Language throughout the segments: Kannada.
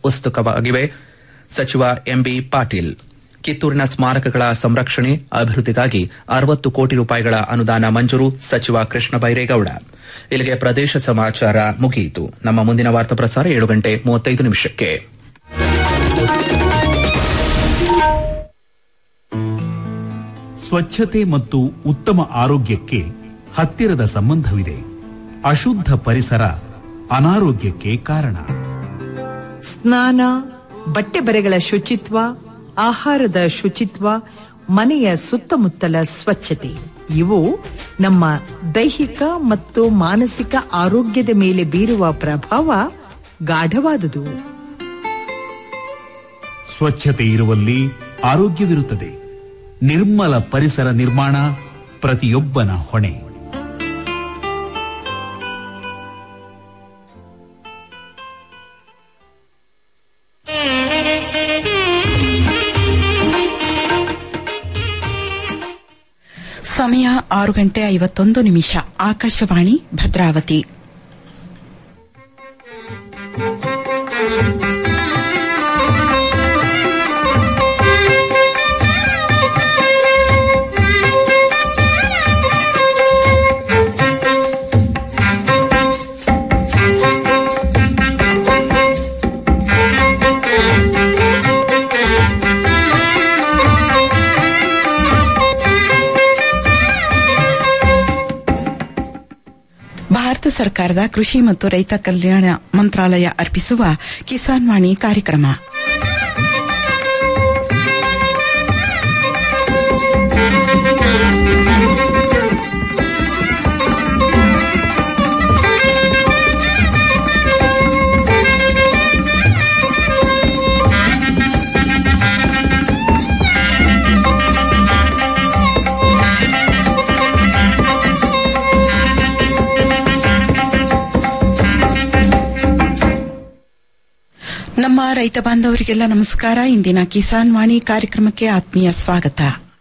ಉತ್ಸುಕವಾಗಿವೆ ಸಚಿವ ಎಂಬಿ ಪಾಟೀಲ್ ಕಿತ್ತೂರಿನ ಸ್ಮಾರಕಗಳ ಸಂರಕ್ಷಣೆ ಅಭಿವೃದ್ಧಿಗಾಗಿ ಅರವತ್ತು ಕೋಟಿ ರೂಪಾಯಿಗಳ ಅನುದಾನ ಮಂಜೂರು ಸಚಿವ ಕೃಷ್ಣ ಬೈರೇಗೌಡ ಇಲ್ಲಿಗೆ ಪ್ರದೇಶ ಸಮಾಚಾರ ಮುಗಿಯಿತು ನಮ್ಮ ಮುಂದಿನ ವಾರ್ತಾ ಪ್ರಸಾರ ಏಳು ಗಂಟೆ ಮೂವತ್ತೈದು ನಿಮಿಷಕ್ಕೆ ಸ್ವಚ್ಛತೆ ಮತ್ತು ಉತ್ತಮ ಆರೋಗ್ಯಕ್ಕೆ ಹತ್ತಿರದ ಸಂಬಂಧವಿದೆ ಅಶುದ್ಧ ಪರಿಸರ ಅನಾರೋಗ್ಯಕ್ಕೆ ಕಾರಣ ಸ್ನಾನ ಬಟ್ಟೆ ಬರೆಗಳ ಶುಚಿತ್ವ ಆಹಾರದ ಶುಚಿತ್ವ ಮನೆಯ ಸುತ್ತಮುತ್ತಲ ಸ್ವಚ್ಛತೆ ಇವು ನಮ್ಮ ದೈಹಿಕ ಮತ್ತು ಮಾನಸಿಕ ಆರೋಗ್ಯದ ಮೇಲೆ ಬೀರುವ ಪ್ರಭಾವ ಗಾಢವಾದುದು ಸ್ವಚ್ಛತೆ ಇರುವಲ್ಲಿ ಆರೋಗ್ಯವಿರುತ್ತದೆ ನಿರ್ಮಲ ಪರಿಸರ ನಿರ್ಮಾಣ ಪ್ರತಿಯೊಬ್ಬನ ಹೊಣೆ ಸಮಯ ಆರು ಗಂಟೆ ಐವತ್ತೊಂದು ನಿಮಿಷ ಆಕಾಶವಾಣಿ ಭದ್ರಾವತಿ ಭಾರತ ಸರ್ಕಾರದ ಕೃಷಿ ಮತ್ತು ರೈತ ಕಲ್ಯಾಣ ಮಂತ್ರಾಲಯ ಅರ್ಪಿಸುವ ಕಿಸಾನ್ ವಾಣಿ ಕಾರ್ಯಕ್ರಮ ನಮ್ಮ ರೈತ ಬಾಂಧವರಿಗೆಲ್ಲ ನಮಸ್ಕಾರ ಇಂದಿನ ಕಿಸಾನ್ ವಾಣಿ ಕಾರ್ಯಕ್ರಮಕ್ಕೆ ಆತ್ಮೀಯ ಸ್ವಾಗತ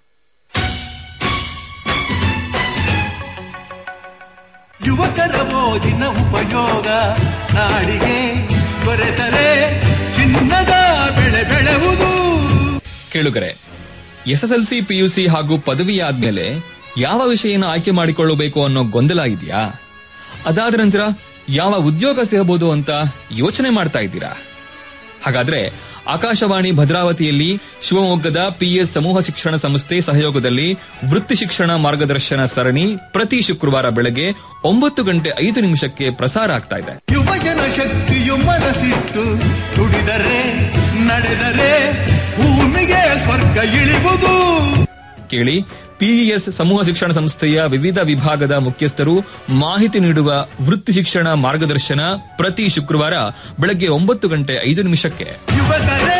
ಯುವಕರ ಓದಿನ ಉಪಯೋಗ ನಾಡಿಗೆ ದೊರೆತರೆ ಚಿನ್ನದ ಬೆಳೆ ಬೆಳೆಯುವುದು ಕೇಳುಗರೆ ಎಸ್ಎಸ್ಎಲ್ಸಿ ಪಿಯುಸಿ ಹಾಗೂ ಪದವಿ ಆದ್ಮೇಲೆ ಯಾವ ವಿಷಯನ ಆಯ್ಕೆ ಮಾಡಿಕೊಳ್ಳಬೇಕು ಅನ್ನೋ ಗೊಂದಲ ಇದೆಯಾ ಅದಾದ ನಂತರ ಯಾವ ಉದ್ಯೋಗ ಸಿಗಬಹುದು ಅಂತ ಯೋಚನೆ ಮಾಡ್ತಾ ಇದ್ದೀರಾ ಹಾಗಾದ್ರೆ ಆಕಾಶವಾಣಿ ಭದ್ರಾವತಿಯಲ್ಲಿ ಶಿವಮೊಗ್ಗದ ಪಿಎಸ್ ಸಮೂಹ ಶಿಕ್ಷಣ ಸಂಸ್ಥೆ ಸಹಯೋಗದಲ್ಲಿ ವೃತ್ತಿ ಶಿಕ್ಷಣ ಮಾರ್ಗದರ್ಶನ ಸರಣಿ ಪ್ರತಿ ಶುಕ್ರವಾರ ಬೆಳಗ್ಗೆ ಒಂಬತ್ತು ಗಂಟೆ ಐದು ನಿಮಿಷಕ್ಕೆ ಪ್ರಸಾರ ಆಗ್ತಾ ಇದೆ ಯುವಜನ ಶಕ್ತಿಯು ಮನಸ್ಸಿಟ್ಟು ದುಡಿದರೆ ನಡೆದರೆ ಭೂಮಿಗೆ ಸ್ವರ್ಗ ಇಳಿವುದು ಕೇಳಿ ಪಿಇಎಸ್ ಸಮೂಹ ಶಿಕ್ಷಣ ಸಂಸ್ಥೆಯ ವಿವಿಧ ವಿಭಾಗದ ಮುಖ್ಯಸ್ಥರು ಮಾಹಿತಿ ನೀಡುವ ವೃತ್ತಿ ಶಿಕ್ಷಣ ಮಾರ್ಗದರ್ಶನ ಪ್ರತಿ ಶುಕ್ರವಾರ ಬೆಳಗ್ಗೆ ಒಂಬತ್ತು ಗಂಟೆ ಐದು ನಿಮಿಷಕ್ಕೆ ಯುವಕರೇ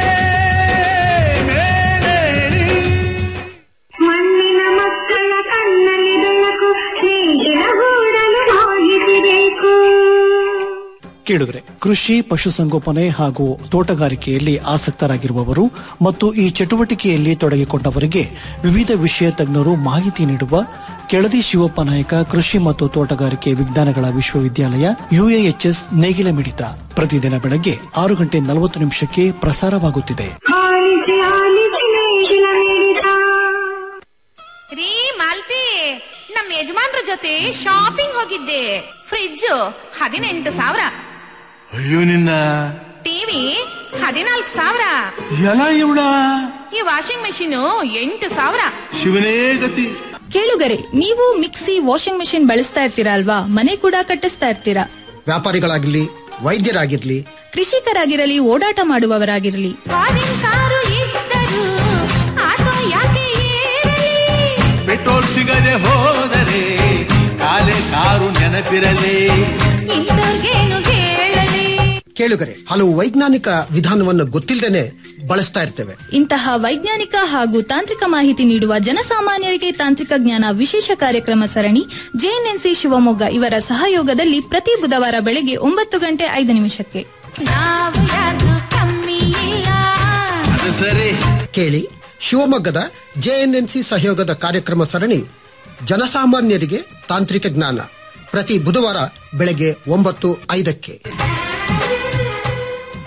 ಮೇಲೇಳಿ ಮಣ್ಣಿನ ಮಕ್ಕಳ ಕಣ್ಣಲ್ಲಿ ಬೆಳಕು ಸ್ನೇಹಿತರ ಗೂಡಲು ಹೋಗಿಸಬೇಕು ಕೇಳುಗರೆ ಕೃಷಿ ಪಶುಸಂಗೋಪನೆ ಹಾಗೂ ತೋಟಗಾರಿಕೆಯಲ್ಲಿ ಆಸಕ್ತರಾಗಿರುವವರು ಮತ್ತು ಈ ಚಟುವಟಿಕೆಯಲ್ಲಿ ತೊಡಗಿಕೊಂಡವರಿಗೆ ವಿವಿಧ ವಿಷಯ ತಜ್ಞರು ಮಾಹಿತಿ ನೀಡುವ ಕೆಳದಿ ಶಿವಪ್ಪ ನಾಯಕ ಕೃಷಿ ಮತ್ತು ತೋಟಗಾರಿಕೆ ವಿಜ್ಞಾನಗಳ ವಿಶ್ವವಿದ್ಯಾಲಯ ಯುಎಎಚ್ಎಸ್ ನೇಗಿಲ ಮಿಡಿತ ಪ್ರತಿದಿನ ಬೆಳಗ್ಗೆ ಆರು ಗಂಟೆ ನಲವತ್ತು ನಿಮಿಷಕ್ಕೆ ಪ್ರಸಾರವಾಗುತ್ತಿದೆ ಆಲಿಸಿ ಆಲಿಸಿ ನೇಗಿಲ ಮಿಡಿತ ರೀ ಮಾಲ್ತಿ ನಮ್ಮ ಯಜಮಾನ್ರ ಜೊತೆ ಶಾಪಿಂಗ್ ಹೋಗಿದ್ದೆ ಫ್ರಿಡ್ಜ್ ಹದಿನೆಂಟು ಸಾವಿರ ಅಯ್ಯೋ ನಿನ್ನ ಟಿವಿ ಹದಿನಾಲ್ಕು ಸಾವಿರ ಎಲ ಇವಳ ಈ ವಾಷಿಂಗ್ ಮೆಷಿನ್ ಎಂಟು ಸಾವಿರ ಶಿವನೇ ಗತಿ ಕೇಳುಗರೆ ನೀವು ಮಿಕ್ಸಿ ವಾಷಿಂಗ್ ಮೆಷಿನ್ ಬಳಸ್ತಾ ಇರ್ತೀರಾ ಅಲ್ವಾ ಮನೆ ಕೂಡ ಕಟ್ಟಿಸ್ತಾ ಇರ್ತೀರಾ ವ್ಯಾಪಾರಿಗಳಾಗಿರ್ಲಿ ವೈದ್ಯರಾಗಿರ್ಲಿ ಕೃಷಿಕರಾಗಿರಲಿ ಓಡಾಟ ಮಾಡುವವರಾಗಿರಲಿ ಫಾರಿನ್ ಕಾರು ಇದ್ದರು ಆಟೋ ಯಾಕೆ ಏರಲಿ? ಪೆಟ್ರೋಲ್ ಸಿಗದೆ ಹೋದರೆ ಕಾಲೆ ಕಾರು ನೆನಪಿರಲಿ ಇಂಥವ್ರ್ಗೇನು ಹೇಳಲಿ ಕೇಳುಗರೆ ಹಲವು ವೈಜ್ಞಾನಿಕ ವಿಧಾನವನ್ನು ಗೊತ್ತಿಲ್ಲದೇನೆ ಬಳಸ್ತಾ ಇರ್ತೇವೆ ಇಂತಹ ವೈಜ್ಞಾನಿಕ ಹಾಗೂ ತಾಂತ್ರಿಕ ಮಾಹಿತಿ ನೀಡುವ ಜನಸಾಮಾನ್ಯರಿಗೆ ತಾಂತ್ರಿಕ ಜ್ಞಾನ ವಿಶೇಷ ಕಾರ್ಯಕ್ರಮ ಸರಣಿ ಜೆಎನ್ಎನ್ಸಿ ಶಿವಮೊಗ್ಗ ಇವರ ಸಹಯೋಗದಲ್ಲಿ ಪ್ರತಿ ಬುಧವಾರ ಬೆಳಗ್ಗೆ ಒಂಬತ್ತು ಗಂಟೆ ಐದು ನಿಮಿಷಕ್ಕೆ ನಾವು ಯಾರು ಕಮ್ಮಿ ಇಲ್ಲ ಅದು ಸರಿ ಕೇಳಿ ಶಿವಮೊಗ್ಗದ ಜೆಎನ್ಎನ್ಸಿ ಸಹಯೋಗದ ಕಾರ್ಯಕ್ರಮ ಸರಣಿ ಜನಸಾಮಾನ್ಯರಿಗೆ ತಾಂತ್ರಿಕ ಜ್ಞಾನ ಪ್ರತಿ ಬುಧವಾರ ಬೆಳಗ್ಗೆ ಒಂಬತ್ತು ಐದಕ್ಕೆ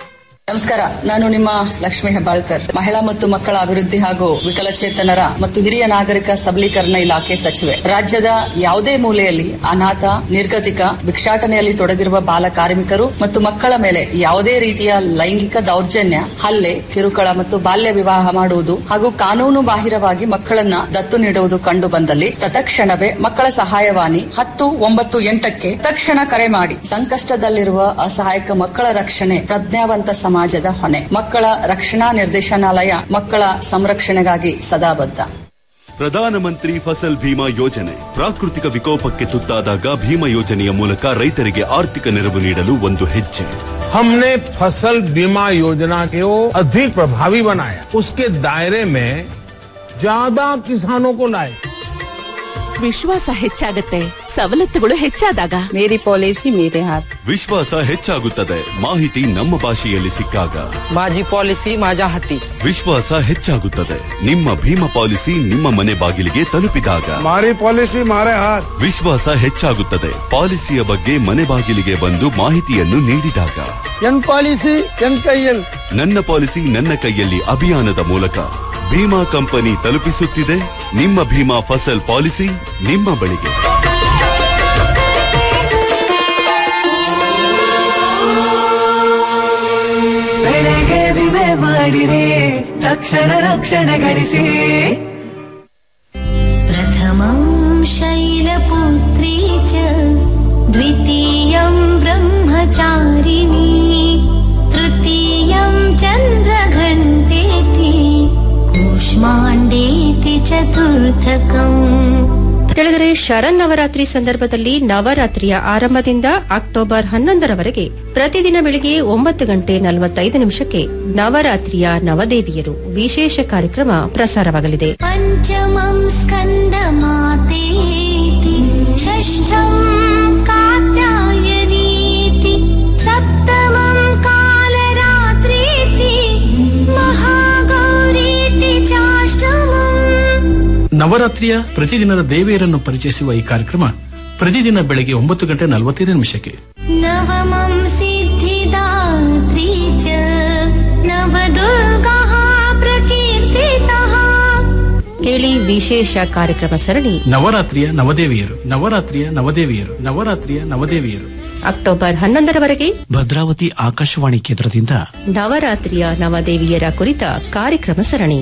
ನಮಸ್ಕಾರ ನಾನು ನಿಮ್ಮ ಲಕ್ಷ್ಮಿ ಹೆಬ್ಬಾಳ್ಕರ್ ಮಹಿಳಾ ಮತ್ತು ಮಕ್ಕಳ ಅಭಿವೃದ್ಧಿ ಹಾಗೂ ವಿಕಲಚೇತನರ ಮತ್ತು ಹಿರಿಯ ನಾಗರಿಕ ಸಬಲೀಕರಣ ಇಲಾಖೆ ಸಚಿವೆ ರಾಜ್ಯದ ಯಾವುದೇ ಮೂಲೆಯಲ್ಲಿ ಅನಾಥ ನಿರ್ಗತಿಕ ಭಿಕ್ಷಾಟನೆಯಲ್ಲಿ ತೊಡಗಿರುವ ಬಾಲ ಕಾರ್ಮಿಕರು ಮತ್ತು ಮಕ್ಕಳ ಮೇಲೆ ಯಾವುದೇ ರೀತಿಯ ಲೈಂಗಿಕ ದೌರ್ಜನ್ಯ ಹಲ್ಲೆ ಕಿರುಕುಳ ಮತ್ತು ಬಾಲ್ಯ ವಿವಾಹ ಮಾಡುವುದು ಹಾಗೂ ಕಾನೂನು ಬಾಹಿರವಾಗಿ ಮಕ್ಕಳನ್ನ ದತ್ತು ನೀಡುವುದು ಕಂಡು ಬಂದಲ್ಲಿ ತತ್ಕ್ಷಣವೇ ಮಕ್ಕಳ ಸಹಾಯವಾಣಿ ಹತ್ತು ಒಂಬತ್ತು ಎಂಟಕ್ಕೆ ತಕ್ಷಣ ಕರೆ ಮಾಡಿ ಸಂಕಷ್ಟದಲ್ಲಿರುವ ಅಸಹಾಯಕ ಮಕ್ಕಳ ರಕ್ಷಣೆ ಪ್ರಜ್ಞಾವಂತ ಸಮಾಜದ ಹೊಣೆ ಮಕ್ಕಳ ರಕ್ಷಣಾ ನಿರ್ದೇಶನಾಲಯ ಮಕ್ಕಳ ಸಂರಕ್ಷಣೆಗಾಗಿ ಸದಾ ಬದ್ಧ ಪ್ರಧಾನಮಂತ್ರಿ ಫಸಲ್ ಭೀಮಾ ಯೋಜನೆ ಪ್ರಾಕೃತಿಕ ವಿಕೋಪಕ್ಕೆ ತುತ್ತಾದಾಗ ಭೀಮಾ ಯೋಜನೆಯ ಮೂಲಕ ರೈತರಿಗೆ ಆರ್ಥಿಕ ನೆರವು ನೀಡಲು ಒಂದು ಹೆಜ್ಜೆ हमने फसल बीमा योजना को अधिक प्रभावी बनाया उसके दायरे में ज्यादा किसानों को लाए ವಿಶ್ವಾಸ ಹೆಚ್ಚಾಗತ್ತೆ ಸವಲತ್ತುಗಳು ಹೆಚ್ಚಾದಾಗ ಮೇರಿ ಪಾಲಿಸಿ ಮೇರೆ ಹಾತ್ ವಿಶ್ವಾಸ ಹೆಚ್ಚಾಗುತ್ತದೆ ಮಾಹಿತಿ ನಮ್ಮ ಭಾಷೆಯಲ್ಲಿ ಸಿಕ್ಕಾಗ माझी पॉलिसी माझ्या हाती ವಿಶ್ವಾಸ ಹೆಚ್ಚಾಗುತ್ತದೆ ನಿಮ್ಮ ಭೀಮಾ ಪಾಲಿಸಿ ನಿಮ್ಮ ಮನೆ ಬಾಗಿಲಿಗೆ ತಲುಪಿದಾಗ મારી પોલિસી મારે હાથ ವಿಶ್ವಾಸ ಹೆಚ್ಚಾಗುತ್ತದೆ ಪಾಲಿಸಿಯ ಬಗ್ಗೆ ಮನೆ ಬಾಗಿಲಿಗೆ ಬಂದು ಮಾಹಿತಿಯನ್ನು ನೀಡಿದಾಗ ಎನ್ ಪಾಲಿಸಿ ಎನ್ ಕೈಯಲ್ ನನ್ನ ಪಾಲಿಸಿ ನನ್ನ ಕೈಯಲ್ಲಿ ಅಭಿಯಾನದ ಮೂಲಕ ಭೀಮಾ ಕಂಪನಿ ತಲುಪಿಸುತ್ತಿದೆ ನಿಮ್ಮ ಭೀಮಾ ಫಸಲ್ ಪಾಲಿಸಿ ನಿಮ್ಮ ಬಳಿಗೆ ಬೆಳೆಗೆ ವಿಮೆ ಮಾಡಿರಿ ತಕ್ಷಣ ರಕ್ಷಣೆ ಗಳಿಸಿ प्रथमं शैलपुत्री च द्वितीयं ब्रह्मचारिणी तृतीयं चन्द्रघण्टेति कूष्माण्डेति चतुर्थकम् ಕೆಳಗರೆ ಶರನ್ನವರಾತ್ರಿ ಸಂದರ್ಭದಲ್ಲಿ ನವರಾತ್ರಿಯ ಆರಂಭದಿಂದ ಅಕ್ಟೋಬರ್ ಹನ್ನೊಂದರವರೆಗೆ ಪ್ರತಿದಿನ ಬೆಳಿಗ್ಗೆ ಒಂಬತ್ತು ಗಂಟೆ ನಲವತ್ತೈದು ನಿಮಿಷಕ್ಕೆ ನವರಾತ್ರಿಯ ನವದೇವಿಯರು ವಿಶೇಷ ಕಾರ್ಯಕ್ರಮ ಪ್ರಸಾರವಾಗಲಿದೆ पञ्चमं स्कन्दमातेति षष्ठं कात्यायनीति सप्तमं कालरात्रीति महागौरीति चाष्टमम् ನವರಾತ್ರಿಯ ಪ್ರತಿದಿನದ ದೇವಿಯರನ್ನು ಪರಿಚಯಿಸುವ ಈ ಕಾರ್ಯಕ್ರಮ ಪ್ರತಿದಿನ ಬೆಳಗ್ಗೆ ಒಂಬತ್ತು ಗಂಟೆ ನಲವತ್ತೈದು ನಿಮಿಷಕ್ಕೆ नवमं सिद्धिदात्री च नवदुर्गाः प्रकीर्तितः ಕೇಳಿ ವಿಶೇಷ ಕಾರ್ಯಕ್ರಮ ಸರಣಿ ನವರಾತ್ರಿಯ ನವದೇವಿಯರು ನವರಾತ್ರಿಯ ನವದೇವಿಯರು ನವರಾತ್ರಿಯ ನವದೇವಿಯರು ಅಕ್ಟೋಬರ್ ಹನ್ನೊಂದರವರೆಗೆ ಭದ್ರಾವತಿ ಆಕಾಶವಾಣಿ ಕೇಂದ್ರದಿಂದ ನವರಾತ್ರಿಯ ನವದೇವಿಯರ ಕುರಿತ ಕಾರ್ಯಕ್ರಮ ಸರಣಿ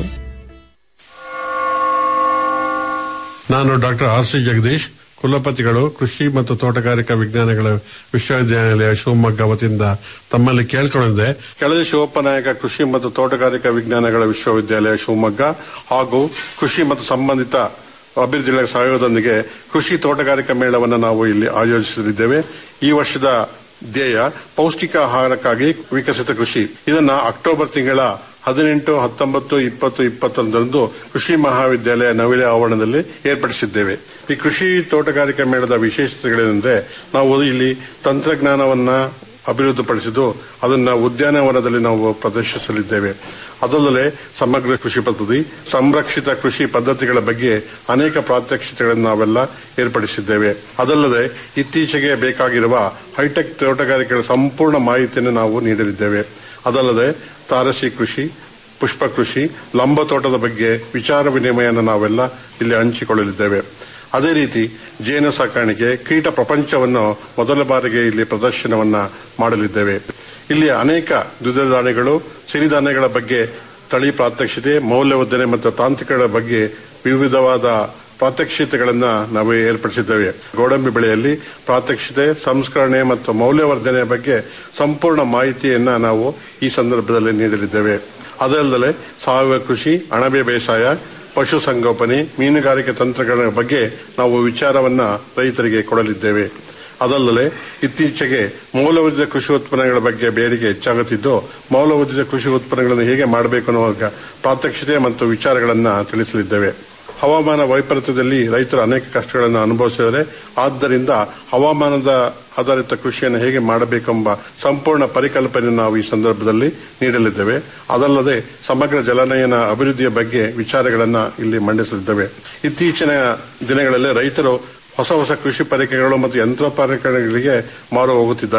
ನಾನು ಡಾಕ್ಟರ್ ಆರ್ ಸಿ ಜಗದೀಶ್ ಕುಲಪತಿಗಳು ಕೃಷಿ ಮತ್ತು ತೋಟಗಾರಿಕಾ ವಿಜ್ಞಾನಗಳ ವಿಶ್ವವಿದ್ಯಾನಿಲಯ ಶಿವಮೊಗ್ಗ ವತಿಯಿಂದ ತಮ್ಮಲ್ಲಿ ಕೇಳ್ಕೊಂಡಿದ್ದೆ ಕೆಳದಿ ಶಿವಪ್ಪನಾಯಕ ಕೃಷಿ ಮತ್ತು ತೋಟಗಾರಿಕಾ ವಿಜ್ಞಾನಗಳ ವಿಶ್ವವಿದ್ಯಾಲಯ ಶಿವಮೊಗ್ಗ ಹಾಗೂ ಕೃಷಿ ಮತ್ತು ಸಂಬಂಧಿತ ಅಭಿವೃದ್ಧಿಗಳ ಸಹಯೋಗದೊಂದಿಗೆ ಕೃಷಿ ತೋಟಗಾರಿಕಾ ಮೇಳವನ್ನು ನಾವು ಇಲ್ಲಿ ಆಯೋಜಿಸಲಿದ್ದೇವೆ ಈ ವರ್ಷದ ಧ್ಯೇಯ ಪೌಷ್ಟಿಕ ಆಹಾರಕ್ಕಾಗಿ ವಿಕಸಿತ ಕೃಷಿ ಇದನ್ನ ಅಕ್ಟೋಬರ್ ತಿಂಗಳ ಹದಿನೆಂಟು ಹತ್ತೊಂಬತ್ತು ಇಪ್ಪತ್ತು ಇಪ್ಪತ್ತೊಂದರಂದು ಕೃಷಿ ಮಹಾವಿದ್ಯಾಲಯ ನವಿಲೆ ಆವರಣದಲ್ಲಿ ಏರ್ಪಡಿಸಿದ್ದೇವೆ ಈ ಕೃಷಿ ತೋಟಗಾರಿಕಾ ಮೇಳದ ವಿಶೇಷತೆಗಳೇನೆಂದ್ರೆ ನಾವು ಇಲ್ಲಿ ತಂತ್ರಜ್ಞಾನವನ್ನ ಅಭಿವೃದ್ಧಿಪಡಿಸಿದ್ದು ಅದನ್ನ ಉದ್ಯಾನವನದಲ್ಲಿ ನಾವು ಪ್ರದರ್ಶಿಸಲಿದ್ದೇವೆ ಅದಲ್ಲದೆ ಸಮಗ್ರ ಕೃಷಿ ಪದ್ಧತಿ ಸಂರಕ್ಷಿತ ಕೃಷಿ ಪದ್ಧತಿಗಳ ಬಗ್ಗೆ ಅನೇಕ ಪ್ರಾತ್ಯಕ್ಷಿತೆಗಳನ್ನು ನಾವೆಲ್ಲ ಏರ್ಪಡಿಸಿದ್ದೇವೆ ಅದಲ್ಲದೆ ಇತ್ತೀಚೆಗೆ ಬೇಕಾಗಿರುವ ಹೈಟೆಕ್ ತೋಟಗಾರಿಕೆಗಳ ಸಂಪೂರ್ಣ ಮಾಹಿತಿಯನ್ನು ನಾವು ನೀಡಲಿದ್ದೇವೆ ಅದಲ್ಲದೆ ತಾರಸಿ ಕೃಷಿ ಪುಷ್ಪ ಕೃಷಿ ಲಂಬ ತೋಟದ ಬಗ್ಗೆ ವಿಚಾರ ವಿನಿಮಯನ ನಾವೆಲ್ಲ ಇಲ್ಲಿ ಹಂಚಿಕೊಳ್ಳಲಿದ್ದೇವೆ ಅದೇ ರೀತಿ ಜೇನು ಸಾಕಾಣಿಕೆ ಕೀಟ ಪ್ರಪಂಚವನ್ನು ಮೊದಲ ಬಾರಿಗೆ ಇಲ್ಲಿ ಪ್ರದರ್ಶನವನ್ನ ಮಾಡಲಿದ್ದೇವೆ ಇಲ್ಲಿ ಅನೇಕ ದ್ವಿದಳ ಧಾನ್ಯಗಳು ಸಿರಿಧಾನ್ಯಗಳ ಬಗ್ಗೆ ತಳಿ ಪ್ರಾತ್ಯಕ್ಷಿತೆ ಮೌಲ್ಯವರ್ಧನೆ ಮತ್ತು ತಾಂತ್ರಿಕಗಳ ಬಗ್ಗೆ ವಿವಿಧವಾದ ಪ್ರಾತ್ಯಕ್ಷಿತೆಗಳನ್ನ ನಾವು ಏರ್ಪಡಿಸಿದ್ದೇವೆ ಗೋಡಂಬಿ ಬೆಳೆಯಲ್ಲಿ ಪ್ರಾತ್ಯಕ್ಷಿತೆ ಸಂಸ್ಕರಣೆ ಮತ್ತು ಮೌಲ್ಯವರ್ಧನೆಯ ಬಗ್ಗೆ ಸಂಪೂರ್ಣ ಮಾಹಿತಿಯನ್ನ ನಾವು ಈ ಸಂದರ್ಭದಲ್ಲಿ ನೀಡಲಿದ್ದೇವೆ ಅದಲ್ಲದೆ ಸಾವಯವ ಕೃಷಿ ಅಣಬೆ ಬೇಸಾಯ ಪಶು ಸಂಗೋಪನೆ ಮೀನುಗಾರಿಕೆ ತಂತ್ರಗಳ ಬಗ್ಗೆ ನಾವು ವಿಚಾರವನ್ನ ರೈತರಿಗೆ ಕೊಡಲಿದ್ದೇವೆ ಅದಲ್ಲದೆ ಇತ್ತೀಚೆಗೆ ಮೌಲ್ಯವರ್ಧಿತ ಕೃಷಿ ಉತ್ಪನ್ನಗಳ ಬಗ್ಗೆ ಬೇಡಿಕೆ ಹೆಚ್ಚಾಗುತ್ತಿದ್ದು ಮೌಲ್ಯವರ್ಧಿತ ಕೃಷಿ ಉತ್ಪನ್ನಗಳನ್ನು ಹೇಗೆ ಮಾಡಬೇಕು ಅನ್ನುವ ಪ್ರಾತ್ಯಕ್ಷಿತೆ ಮತ್ತು ವಿಚಾರಗಳನ್ನ ತಿಳಿಸಲಿದ್ದೇವೆ ಹವಾಮಾನ ವೈಪರೀತ್ಯದಲ್ಲಿ ರೈತರು ಅನೇಕ ಕಷ್ಟಗಳನ್ನು ಅನುಭವಿಸಿದರೆ ಆದ್ದರಿಂದ ಹವಾಮಾನದ ಆಧಾರಿತ ಕೃಷಿಯನ್ನು ಹೇಗೆ ಮಾಡಬೇಕೆಂಬ ಸಂಪೂರ್ಣ ಪರಿಕಲ್ಪನೆ ನಾವು ಈ ಸಂದರ್ಭದಲ್ಲಿ ನೀಡಲಿದ್ದೇವೆ ಅದಲ್ಲದೆ ಸಮಗ್ರ ಜಲನಯನ ಅಭಿವೃದ್ಧಿಯ ಬಗ್ಗೆ ವಿಚಾರಗಳನ್ನ ಇಲ್ಲಿ ಮಂಡಿಸಲಿದ್ದೇವೆ ಇತ್ತೀಚಿನ ದಿನಗಳಲ್ಲಿ ರೈತರು ಹೊಸ ಹೊಸ ಕೃಷಿ ಪರಿಕರಗಳು ಮತ್ತು ಯಂತ್ರೋಪಕರಣಗಳಿಗೆ ಮಾರು ಹೋಗುತ್ತಿದ್ದಾರೆ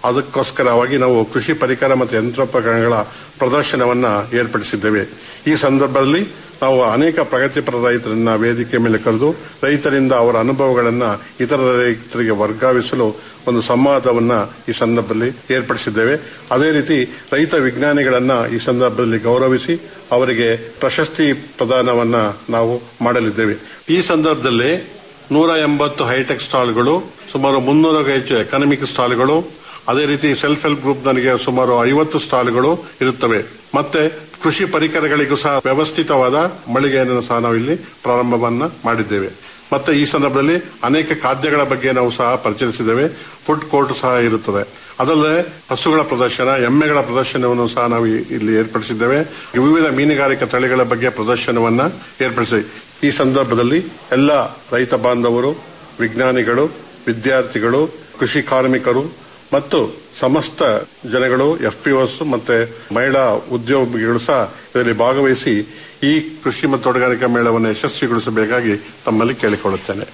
ಅದಕ್ಕೋಸ್ಕರವಾಗಿ ನಾವು ಕೃಷಿ ಪರಿಕರ ಮತ್ತು ಯಂತ್ರೋಪಕರಣಗಳ ಪ್ರದರ್ಶನವನ್ನ ಏರ್ಪಡಿಸಿದ್ದೇವೆ ಈ ಸಂದರ್ಭದಲ್ಲಿ ನಾವು ಅನೇಕ ಪ್ರಗತಿಪರ ರೈತರನ್ನ ವೇದಿಕೆ ಮೇಲೆ ಕರೆದು ರೈತರಿಂದ ಅವರ ಅನುಭವಗಳನ್ನ ಇತರ ರೈತರಿಗೆ ವರ್ಗಾವಿಸಲು ಒಂದು ಸಂವಾದವನ್ನ ಈ ಸಂದರ್ಭದಲ್ಲಿ ಏರ್ಪಡಿಸಿದ್ದೇವೆ ಅದೇ ರೀತಿ ರೈತ ವಿಜ್ಞಾನಿಗಳನ್ನ ಈ ಸಂದರ್ಭದಲ್ಲಿ ಗೌರವಿಸಿ ಅವರಿಗೆ ಪ್ರಶಸ್ತಿ ಪ್ರದಾನವನ್ನ ನಾವು ಮಾಡಲಿದ್ದೇವೆ ಈ ಸಂದರ್ಭದಲ್ಲಿ ನೂರ ಎಂಬತ್ತು ಹೈಟೆಕ್ ಸ್ಟಾಲ್ಗಳು ಸುಮಾರು ಮುನ್ನೂರಕ್ಕೂ ಹೆಚ್ಚು ಎಕನಾಮಿಕ್ ಸ್ಟಾಲ್ಗಳು ಅದೇ ರೀತಿ ಸೆಲ್ಫ್ ಹೆಲ್ಪ್ ಗ್ರೂಪ್ ನನಗೆ ಸುಮಾರು ಐವತ್ತು ಸ್ಟಾಲ್ಗಳು ಇರುತ್ತವೆ ಮತ್ತೆ ಕೃಷಿ ಪರಿಕರಗಳಿಗೂ ಸಹ ವ್ಯವಸ್ಥಿತವಾದ ಮಳಿಗೆಯನ್ನು ಸಹ ನಾವು ಇಲ್ಲಿ ಪ್ರಾರಂಭವನ್ನ ಮಾಡಿದ್ದೇವೆ ಮತ್ತೆ ಈ ಸಂದರ್ಭದಲ್ಲಿ ಅನೇಕ ಖಾದ್ಯಗಳ ಬಗ್ಗೆ ನಾವು ಸಹ ಪರಿಚಯಿಸಿದ್ದೇವೆ ಫುಡ್ ಕೋರ್ಟ್ ಸಹ ಇರುತ್ತದೆ ಅದಲ್ಲದೆ ಹಸುಗಳ ಪ್ರದರ್ಶನ ಎಮ್ಮೆಗಳ ಪ್ರದರ್ಶನವನ್ನು ಸಹ ನಾವು ಈ- ಇಲ್ಲಿ ಏರ್ಪಡಿಸಿದ್ದೇವೆ ವಿವಿಧ ಮೀನುಗಾರಿಕಾ ತಳಿಗಳ ಬಗ್ಗೆ ಪ್ರದರ್ಶನವನ್ನ ಏರ್ಪಡಿಸಿದೆ ಈ ಸಂದರ್ಭದಲ್ಲಿ ಎಲ್ಲ ರೈತ ಬಾಂಧವರು ವಿಜ್ಞಾನಿಗಳು ವಿದ್ಯಾರ್ಥಿಗಳು ಕೃಷಿ ಕಾರ್ಮಿಕರು ಮತ್ತು ಸಮಸ್ತ ಜನಗಳು ಎಫ್ ಪಿ ಮತ್ತೆ ಮಹಿಳಾ ಉದ್ಯೋಗಿಗಳು ಸಹ ಇದರಲ್ಲಿ ಭಾಗವಹಿಸಿ ಈ ಕೃಷಿ ಮತ್ತು ತೋಟಗಾರಿಕಾ ಮೇಳವನ್ನು ಯಶಸ್ವಿಗೊಳಿಸಬೇಕಾಗಿ ತಮ್ಮಲ್ಲಿ ಕೇಳಿಕೊಳ್ಳುತ್ತೇನೆ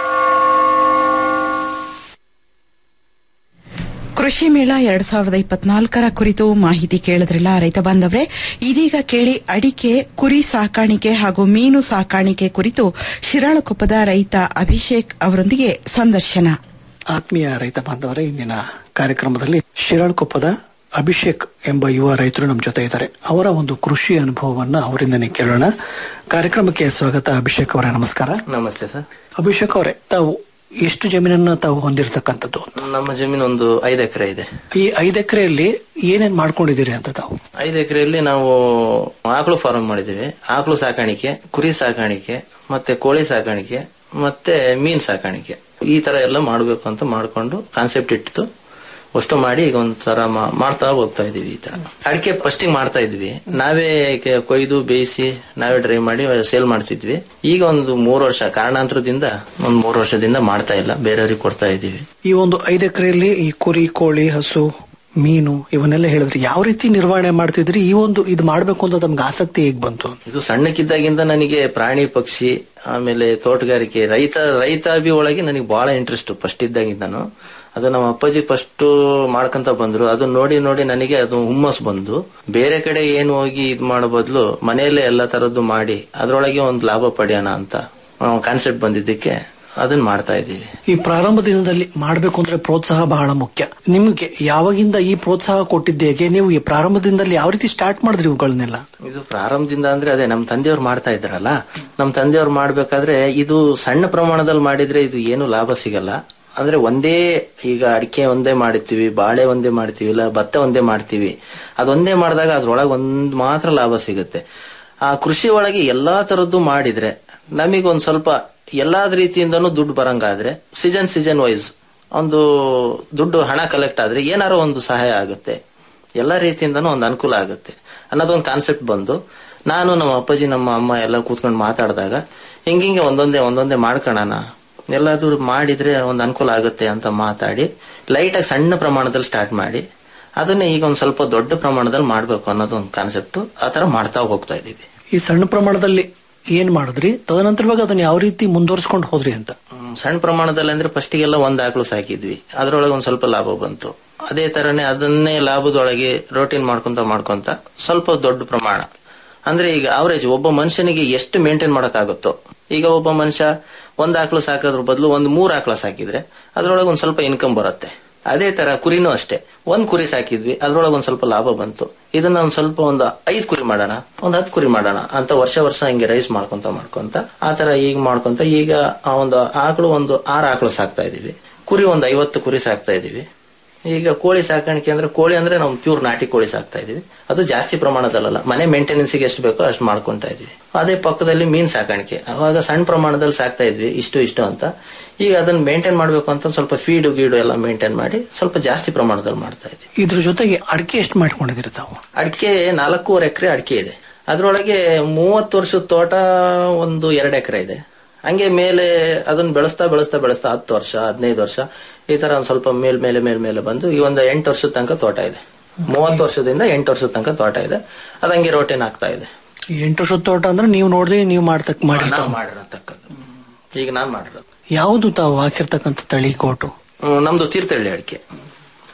ಕೃಷಿ ಮೇಳ ಎರಡ್ ಸಾವಿರದ ಇಪ್ಪತ್ನಾಲ್ಕರ ಕುರಿತು ಮಾಹಿತಿ ಕೇಳಿದ್ರಲ್ಲ ರೈತ ಬಾಂಧವ್ರೆ ಇದೀಗ ಕೇಳಿ ಅಡಿಕೆ ಕುರಿ ಸಾಕಾಣಿಕೆ ಹಾಗೂ ಮೀನು ಸಾಕಾಣಿಕೆ ಕುರಿತು ಶಿರಾಳಕೊಪ್ಪದ ರೈತ ಅಭಿಷೇಕ್ ಅವರೊಂದಿಗೆ ಸಂದರ್ಶನ ಆತ್ಮೀಯ ರೈತ ಬಾಂಧವರೇ ಇಂದಿನ ಕಾರ್ಯಕ್ರಮದಲ್ಲಿ ಶಿರಾಳ್ಕೊಪ್ಪದ ಅಭಿಷೇಕ್ ಎಂಬ ಯುವ ರೈತರು ನಮ್ಮ ಜೊತೆ ಇದ್ದಾರೆ ಅವರ ಒಂದು ಕೃಷಿ ಅನುಭವವನ್ನ ಅವರಿಂದನೇ ಕೇಳೋಣ ಕಾರ್ಯಕ್ರಮಕ್ಕೆ ಸ್ವಾಗತ ಅಭಿಷೇಕ್ ಅವರೇ ನಮಸ್ಕಾರ ನಮಸ್ತೆ ಸರ್ ಅಭಿಷೇಕ್ ಅವರೇ ತಾವು ಎಷ್ಟು ಜಮೀನನ್ನ ತಾವು ಹೊಂದಿರತಕ್ಕಂಥದ್ದು ನಮ್ಮ ಜಮೀನು ಒಂದು ಐದು ಎಕರೆ ಇದೆ ಈ ಐದು ಎಕರೆಯಲ್ಲಿ ಏನೇನ್ ಮಾಡ್ಕೊಂಡಿದ್ದೀರಿ ಅಂತ ತಾವು ಐದು ಎಕರೆಯಲ್ಲಿ ನಾವು ಆಕಳು ಫಾರ್ಮ್ ಮಾಡಿದ್ದೀವಿ ಆಕಳು ಸಾಕಾಣಿಕೆ ಕುರಿ ಸಾಕಾಣಿಕೆ ಮತ್ತೆ ಕೋಳಿ ಸಾಕಾಣಿಕೆ ಮತ್ತೆ ಮೀನ್ ಸಾಕಾಣಿಕೆ ಈ ತರ ಎಲ್ಲ ಮಾಡಬೇಕು ಅಂತ ಮಾಡ್ಕೊಂಡು ಕಾನ್ಸೆಪ್ಟ್ ಇಟ್ಟು ಅಷ್ಟು ಮಾಡಿ ಈಗ ಒಂಥರ ಮಾ- ಮಾಡ್ತಾ ಹೋಗ್ತಾ ಇದೀವಿ ಈ ತರ ಅಡಿಕೆ ಫಸ್ಟಿಂಗ್ ಮಾಡ್ತಾ ಇದ್ವಿ ನಾವೇ ಕೆ- ಕೊಯ್ದು ಬೇಯಿಸಿ ನಾವೇ ಡ್ರೈ ಮಾಡಿ ಸೇಲ್ ಮಾಡ್ತಿದ್ವಿ ಈಗ ಒಂದು ಮೂರು ವರ್ಷ ಕಾರಣಾಂತರದಿಂದ ಒಂದು ಮೂರು ವರ್ಷದಿಂದ ಮಾಡ್ತಾ ಇಲ್ಲ ಬೇರೆಯವ್ರಿಗೆ ಕೊಡ್ತಾ ಇದೀವಿ ಈ ಒಂದು ಐದು ಎಕರೆಯಲ್ಲಿ ಈ ಕುರಿ ಕೋಳಿ ಹಸು ಮೀನು ಇವನ್ನೆಲ್ಲ ಹೇಳಿದ್ರಿ ಯಾವ ರೀತಿ ನಿರ್ವಹಣೆ ಮಾಡ್ತಿದ್ರಿ ಈ ಒಂದು ಇದು ಮಾಡ್ಬೇಕು ಅಂತ ತಮ್ಗೆ ಆಸಕ್ತಿ ಹೇಗ್ ಬಂತು ಇದು ಸಣ್ಣಕ್ಕಿದ್ದಾಗಿಂದ ನನಗೆ ಪ್ರಾಣಿ ಪಕ್ಷಿ ಆಮೇಲೆ ತೋಟಗಾರಿಕೆ ರೈತ ರೈತಾಭಿ ಒಳಗೆ ನನಗೆ ಬಹಳ ಇಂಟ್ರೆಸ್ಟ್ ಫಸ್ಟ್ ಇದ್ದಾಗಿಂದನು ಅದು ನಮ್ಮ ಅಪ್ಪಾಜಿ ಫಸ್ಟ್ ಮಾಡ್ಕೊಂತ ಬಂದ್ರು ಅದನ್ನ ನೋಡಿ ನೋಡಿ ನನಗೆ ಅದು ಹುಮ್ಮಸ್ ಬಂದು ಬೇರೆ ಕಡೆ ಏನು ಹೋಗಿ ಇದ್ ಮಾಡೋ ಬದಲು ಮನೆಯಲ್ಲೇ ಎಲ್ಲ ತರದ್ದು ಮಾಡಿ ಅದ್ರೊಳಗೆ ಒಂದು ಲಾಭ ಪಡೆಯೋಣ ಅಂತ ಕಾನ್ಸೆಪ್ಟ್ ಬಂದಿದ್ದಕ್ಕೆ ಅದನ್ನ ಮಾಡ್ತಾ ಇದ್ದೀವಿ ಈ ಪ್ರಾರಂಭ ದಿನದಲ್ಲಿ ಮಾಡ್ಬೇಕು ಅಂದ್ರೆ ಪ್ರೋತ್ಸಾಹ ಬಹಳ ಮುಖ್ಯ ನಿಮ್ಗೆ ಯಾವಾಗಿಂದ ಈ ಪ್ರೋತ್ಸಾಹ ಕೊಟ್ಟಿದ್ದು ಹೇಗೆ ನೀವು ಈ ಪ್ರಾರಂಭ ದಿನದಲ್ಲಿ ಯಾವ ರೀತಿ ಸ್ಟಾರ್ಟ್ ಮಾಡಿದ್ರಿ ಇವುಗಳನ್ನೆಲ್ಲ ಇದು ಪ್ರಾರಂಭದಿಂದ ಅಂದ್ರೆ ಅದೇ ನಮ್ಮ ತಂದೆಯವ್ರು ಮಾಡ್ತಾ ಇದ್ರಲ್ಲ ನಮ್ಮ ತಂದೆಯವ್ರು ಮಾಡ್ಬೇಕಾದ್ರೆ ಇದು ಸಣ್ಣ ಪ್ರಮಾಣದಲ್ಲಿ ಮಾಡಿದ್ರೆ ಇದು ಏನು ಲಾಭ ಸಿಗಲ್ಲ ಅಂದ್ರೆ ಒಂದೇ ಈಗ ಅಡಿಕೆ ಒಂದೇ ಮಾಡ್ತೀವಿ ಬಾಳೆ ಒಂದೇ ಮಾಡ್ತೀವಿ ಇಲ್ಲ ಭತ್ತ ಒಂದೇ ಮಾಡ್ತೀವಿ ಅದೊಂದೇ ಮಾಡಿದಾಗ ಅದ್ರೊಳಗೆ ಒಂದ್ ಮಾತ್ರ ಲಾಭ ಸಿಗುತ್ತೆ ಆ ಕೃಷಿ ಒಳಗೆ ಎಲ್ಲಾ ತರದ್ದು ಮಾಡಿದ್ರೆ ನಮಗೊಂದ್ ಸ್ವಲ್ಪ ಎಲ್ಲಾ ರೀತಿಯಿಂದನೂ ದುಡ್ಡು ಬರಂಗಾದ್ರೆ ಸೀಸನ್ ಸೀಸನ್ ವೈಸ್ ಒಂದು ದುಡ್ಡು ಹಣ ಕಲೆಕ್ಟ್ ಆದ್ರೆ ಏನಾರೋ ಒಂದು ಸಹಾಯ ಆಗುತ್ತೆ ಎಲ್ಲ ರೀತಿಯಿಂದನೂ ಒಂದು ಅನುಕೂಲ ಆಗುತ್ತೆ ಅನ್ನೋದೊಂದು ಕಾನ್ಸೆಪ್ಟ್ ಬಂದು ನಾನು ನಮ್ಮ ಅಪ್ಪಾಜಿ ನಮ್ಮ ಅಮ್ಮ ಎಲ್ಲ ಕೂತ್ಕೊಂಡು ಮಾತಾಡಿದಾಗ ಹಿಂಗಿಂಗೆ ಒಂದೊಂದೇ ಒಂದೊಂದೇ ಮಾಡ್ಕೊಳ್ಳೋಣ ಎಲ್ಲಾದ್ರೂ ಮಾಡಿದ್ರೆ ಒಂದು ಅನುಕೂಲ ಆಗುತ್ತೆ ಅಂತ ಮಾತಾಡಿ ಲೈಟಾಗಿ ಸಣ್ಣ ಪ್ರಮಾಣದಲ್ಲಿ ಸ್ಟಾರ್ಟ್ ಮಾಡಿ ಅದನ್ನೇ ಈಗ ಒಂದು ಸ್ವಲ್ಪ ದೊಡ್ಡ ಪ್ರಮಾಣದಲ್ಲಿ ಮಾಡಬೇಕು ಅನ್ನೋದು ಒಂದು ಕಾನ್ಸೆಪ್ಟ್ ಆ ಥರ ಮಾಡ್ತಾ ಹೋಗ್ತಾ ಇದೀವಿ ಈ ಸಣ್ಣ ಪ್ರಮಾಣದಲ್ಲಿ ಏನ್ ಮಾಡಿದ್ರಿ ತದನಂತರವಾಗಿ ಅದನ್ನ ಯಾವ ರೀತಿ ಮುಂದುವರ್ಸ್ಕೊಂಡು ಹೋದ್ರಿ ಅಂತ ಹ್ಮ್, ಸಣ್ಣ ಪ್ರಮಾಣದಲ್ಲಿ ಅಂದ್ರೆ ಫಸ್ಟಿಗೆಲ್ಲ ಒಂದ್ ಆಕಳು ಸಾಕಿದ್ವಿ ಅದ್ರೊಳಗೆ ಒಂದ್ ಸ್ವಲ್ಪ ಲಾಭ ಬಂತು ಅದೇ ತರನೇ ಅದನ್ನೇ ಲಾಭದೊಳಗೆ ರೋಟೀನ್ ಮಾಡ್ಕೊಂತ ಮಾಡ್ಕೊಂತ ಸ್ವಲ್ಪ ದೊಡ್ಡ ಪ್ರಮಾಣ ಅಂದ್ರೆ ಈಗ ಅವರೇಜ್ ಒಬ್ಬ ಮನುಷ್ಯನಿಗೆ ಎಷ್ಟು ಮೇಂಟೈನ್ ಮಾಡಕ್ಕಾಗುತ್ತೋ ಈಗ ಒಬ್ಬ ಮನುಷ್ಯ ಒಂದ್ ಆಕಳು ಸಾಕೋದ್ರ ಬದಲು ಒಂದ್ ಮೂರ್ ಆಕಳ ಸಾಕಿದ್ರೆ ಅದ್ರೊಳಗೆ ಒಂದ್ ಸ್ವಲ್ಪ ಇನ್ಕಮ್ ಬರುತ್ತೆ ಅದೇ ತರ ಕುರಿನೂ ಅಷ್ಟೇ ಒಂದ್ ಕುರಿ ಸಾಕಿದ್ವಿ ಅದ್ರೊಳಗೆ ಒಂದ್ ಸ್ವಲ್ಪ ಲಾಭ ಬಂತು ಇದನ್ನ ಒಂದ್ ಸ್ವಲ್ಪ ಒಂದು ಐದ್ ಕುರಿ ಮಾಡೋಣ ಒಂದ್ ಹತ್ತು ಕುರಿ ಮಾಡೋಣ ಅಂತ ವರ್ಷ ವರ್ಷ ಹಿಂಗೆ ರೈಸ್ ಮಾಡ್ಕೊಂತ ಮಾಡ್ಕೊಂತ ಆ ತರ ಈಗ ಮಾಡ್ಕೊಂತ ಈಗ ಆ ಒಂದು ಆಕಳು ಒಂದು ಆರು ಆಕಳು ಸಾಕ್ತಾ ಇದೀವಿ ಕುರಿ ಒಂದ್ ಐವತ್ತು ಕುರಿ ಸಾಕ್ತಾ ಇದೀವಿ ಈಗ ಕೋಳಿ ಸಾಕಾಣಿಕೆ ಅಂದ್ರೆ ಕೋಳಿ ಅಂದ್ರೆ ನಾವು ಪ್ಯೂರ್ ನಾಟಿ ಕೋಳಿ ಸಾಕ್ತಾ ಇದೀವಿ ಅದು ಜಾಸ್ತಿ ಪ್ರಮಾಣದಲ್ಲ ಮನೆ ಮೇಂಟೆನೆನ್ಸ್ಗೆ ಎಷ್ಟು ಬೇಕೋ ಅಷ್ಟು ಮಾಡ್ಕೊಂತ ಇದೀವಿ ಅದೇ ಪಕ್ಕದಲ್ಲಿ ಮೀನ್ ಸಾಕಾಣಿಕೆ ಅವಾಗ ಸಣ್ಣ ಪ್ರಮಾಣದಲ್ಲಿ ಸಾಕ್ತಾ ಇದ್ವಿ ಇಷ್ಟು ಇಷ್ಟು ಅಂತ ಈಗ ಅದನ್ನ ಮೇಂಟೈನ್ ಮಾಡ್ಬೇಕು ಅಂತ ಸ್ವಲ್ಪ ಫೀಡು ಗೀಡು ಎಲ್ಲ ಮೇಂಟೈನ್ ಮಾಡಿ ಸ್ವಲ್ಪ ಜಾಸ್ತಿ ಪ್ರಮಾಣದಲ್ಲಿ ಮಾಡ್ತಾ ಇದ್ವಿ ಇದ್ರ ಜೊತೆಗೆ ಅಡಿಕೆ ಎಷ್ಟು ಮಾಡ್ಕೊಂಡಿದ್ದೀರಿ ತಾವು ಅಡಿಕೆ ನಾಲ್ಕೂವರೆ ಎಕರೆ ಅಡಿಕೆ ಇದೆ ಅದ್ರೊಳಗೆ ಮೂವತ್ತು ವರ್ಷದ ತೋಟ ಒಂದು ಎರಡು ಎಕರೆ ಇದೆ ಹಂಗೆ ಮೇಲೆ ಅದನ್ನ ಬೆಳೆಸ್ತಾ ಬೆಳೆಸ್ತಾ ಬೆಳೆಸ್ತಾ ಹತ್ತು ವರ್ಷ ಹದಿನೈದು ವರ್ಷ ಈ ತರ ಒಂದ್ ಸ್ವಲ್ಪ ಮೇಲ್ ಮೇಲೆ ಮೇಲ್ ಮೇಲೆ ಬಂದು ಈ ಒಂದು ಎಂಟು ವರ್ಷದ ತನಕ ತೋಟ ಇದೆ ಮೂವತ್ತು ವರ್ಷದಿಂದ ಎಂಟು ವರ್ಷದ ತನಕ ತೋಟ ಇದೆ ಅದಂಗೆ ರೋಟೇನ್ ಆಗ್ತಾ ಇದೆ ಈ ಎಂಟು ವರ್ಷದ ತೋಟ ಅಂದ್ರೆ ನೀವು ನೋಡ್ರಿ ನೀವು ಮಾಡ್ತಕ್ ಮಾಡಿರ್ತಾವ ನಾವು ಮಾಡಿರತಕ್ಕದ್ದು ಈಗ ನಾನ್ ಮಾಡಿರೋದು ಯಾವುದು ತಾವು ಹಾಕಿರ್ತಕ್ಕಂಥ ತಳಿ ಕೋಟು ಹ್ಮ್, ನಮ್ದು ತೀರ್ಥಹಳ್ಳಿ ಅಡಿಕೆ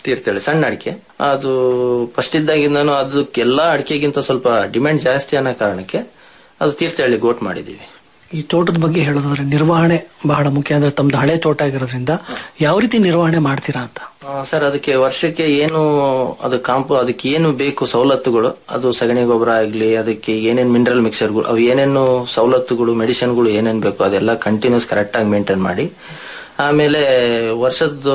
ತೀರ್ಥಹಳ್ಳಿ ಸಣ್ಣ ಅಡಿಕೆ ಅದು ಫಸ್ಟ್ ಇದ್ದಾಗಿಂದನು ಅದಕ್ಕೆಲ್ಲಾ ಅಡಿಕೆಗಿಂತ ಸ್ವಲ್ಪ ಡಿಮ್ಯಾಂಡ್ ಜಾಸ್ತಿ ಅನ್ನೋ ಕಾರಣಕ್ಕೆ ಅದು ತೀರ್ಥಹಳ್ಳಿ ಗೋಟ್ ಮಾಡಿದೀವಿ ಈ ತೋಟದ ಬಗ್ಗೆ ಹೇಳೋದಾದ್ರೆ ನಿರ್ವಹಣೆ ಬಹಳ ಮುಖ್ಯ ಅಂದ್ರೆ ತಮ್ದು ಹಳೆ ತೋಟ ಆಗಿರೋದ್ರಿಂದ ಯಾವ ರೀತಿ ನಿರ್ವಹಣೆ ಮಾಡ್ತೀರಾ ಅಂತ ಆ, ಸರ್ ಅದಕ್ಕೆ ವರ್ಷಕ್ಕೆ ಏನು ಅದು ಕಾಂಪು ಅದಕ್ಕೆ ಏನು ಬೇಕು ಸವಲತ್ತುಗಳು ಅದು ಸಗಣಿ ಗೊಬ್ಬರ ಆಗ್ಲಿ ಅದಕ್ಕೆ ಏನೇನ್ ಮಿನರಲ್ ಮಿಕ್ಸರ್ಗಳು ಅವು ಏನೇನು ಸವಲತ್ತುಗಳು ಮೆಡಿಸಿನ್ಗಳು ಏನೇನ್ ಬೇಕು ಅದೆಲ್ಲ ಕಂಟಿನ್ಯೂಸ್ ಕರೆಕ್ಟ್ ಆಗಿ ಮೇಂಟೈನ್ ಮಾಡಿ ಆಮೇಲೆ ವರ್ಷದ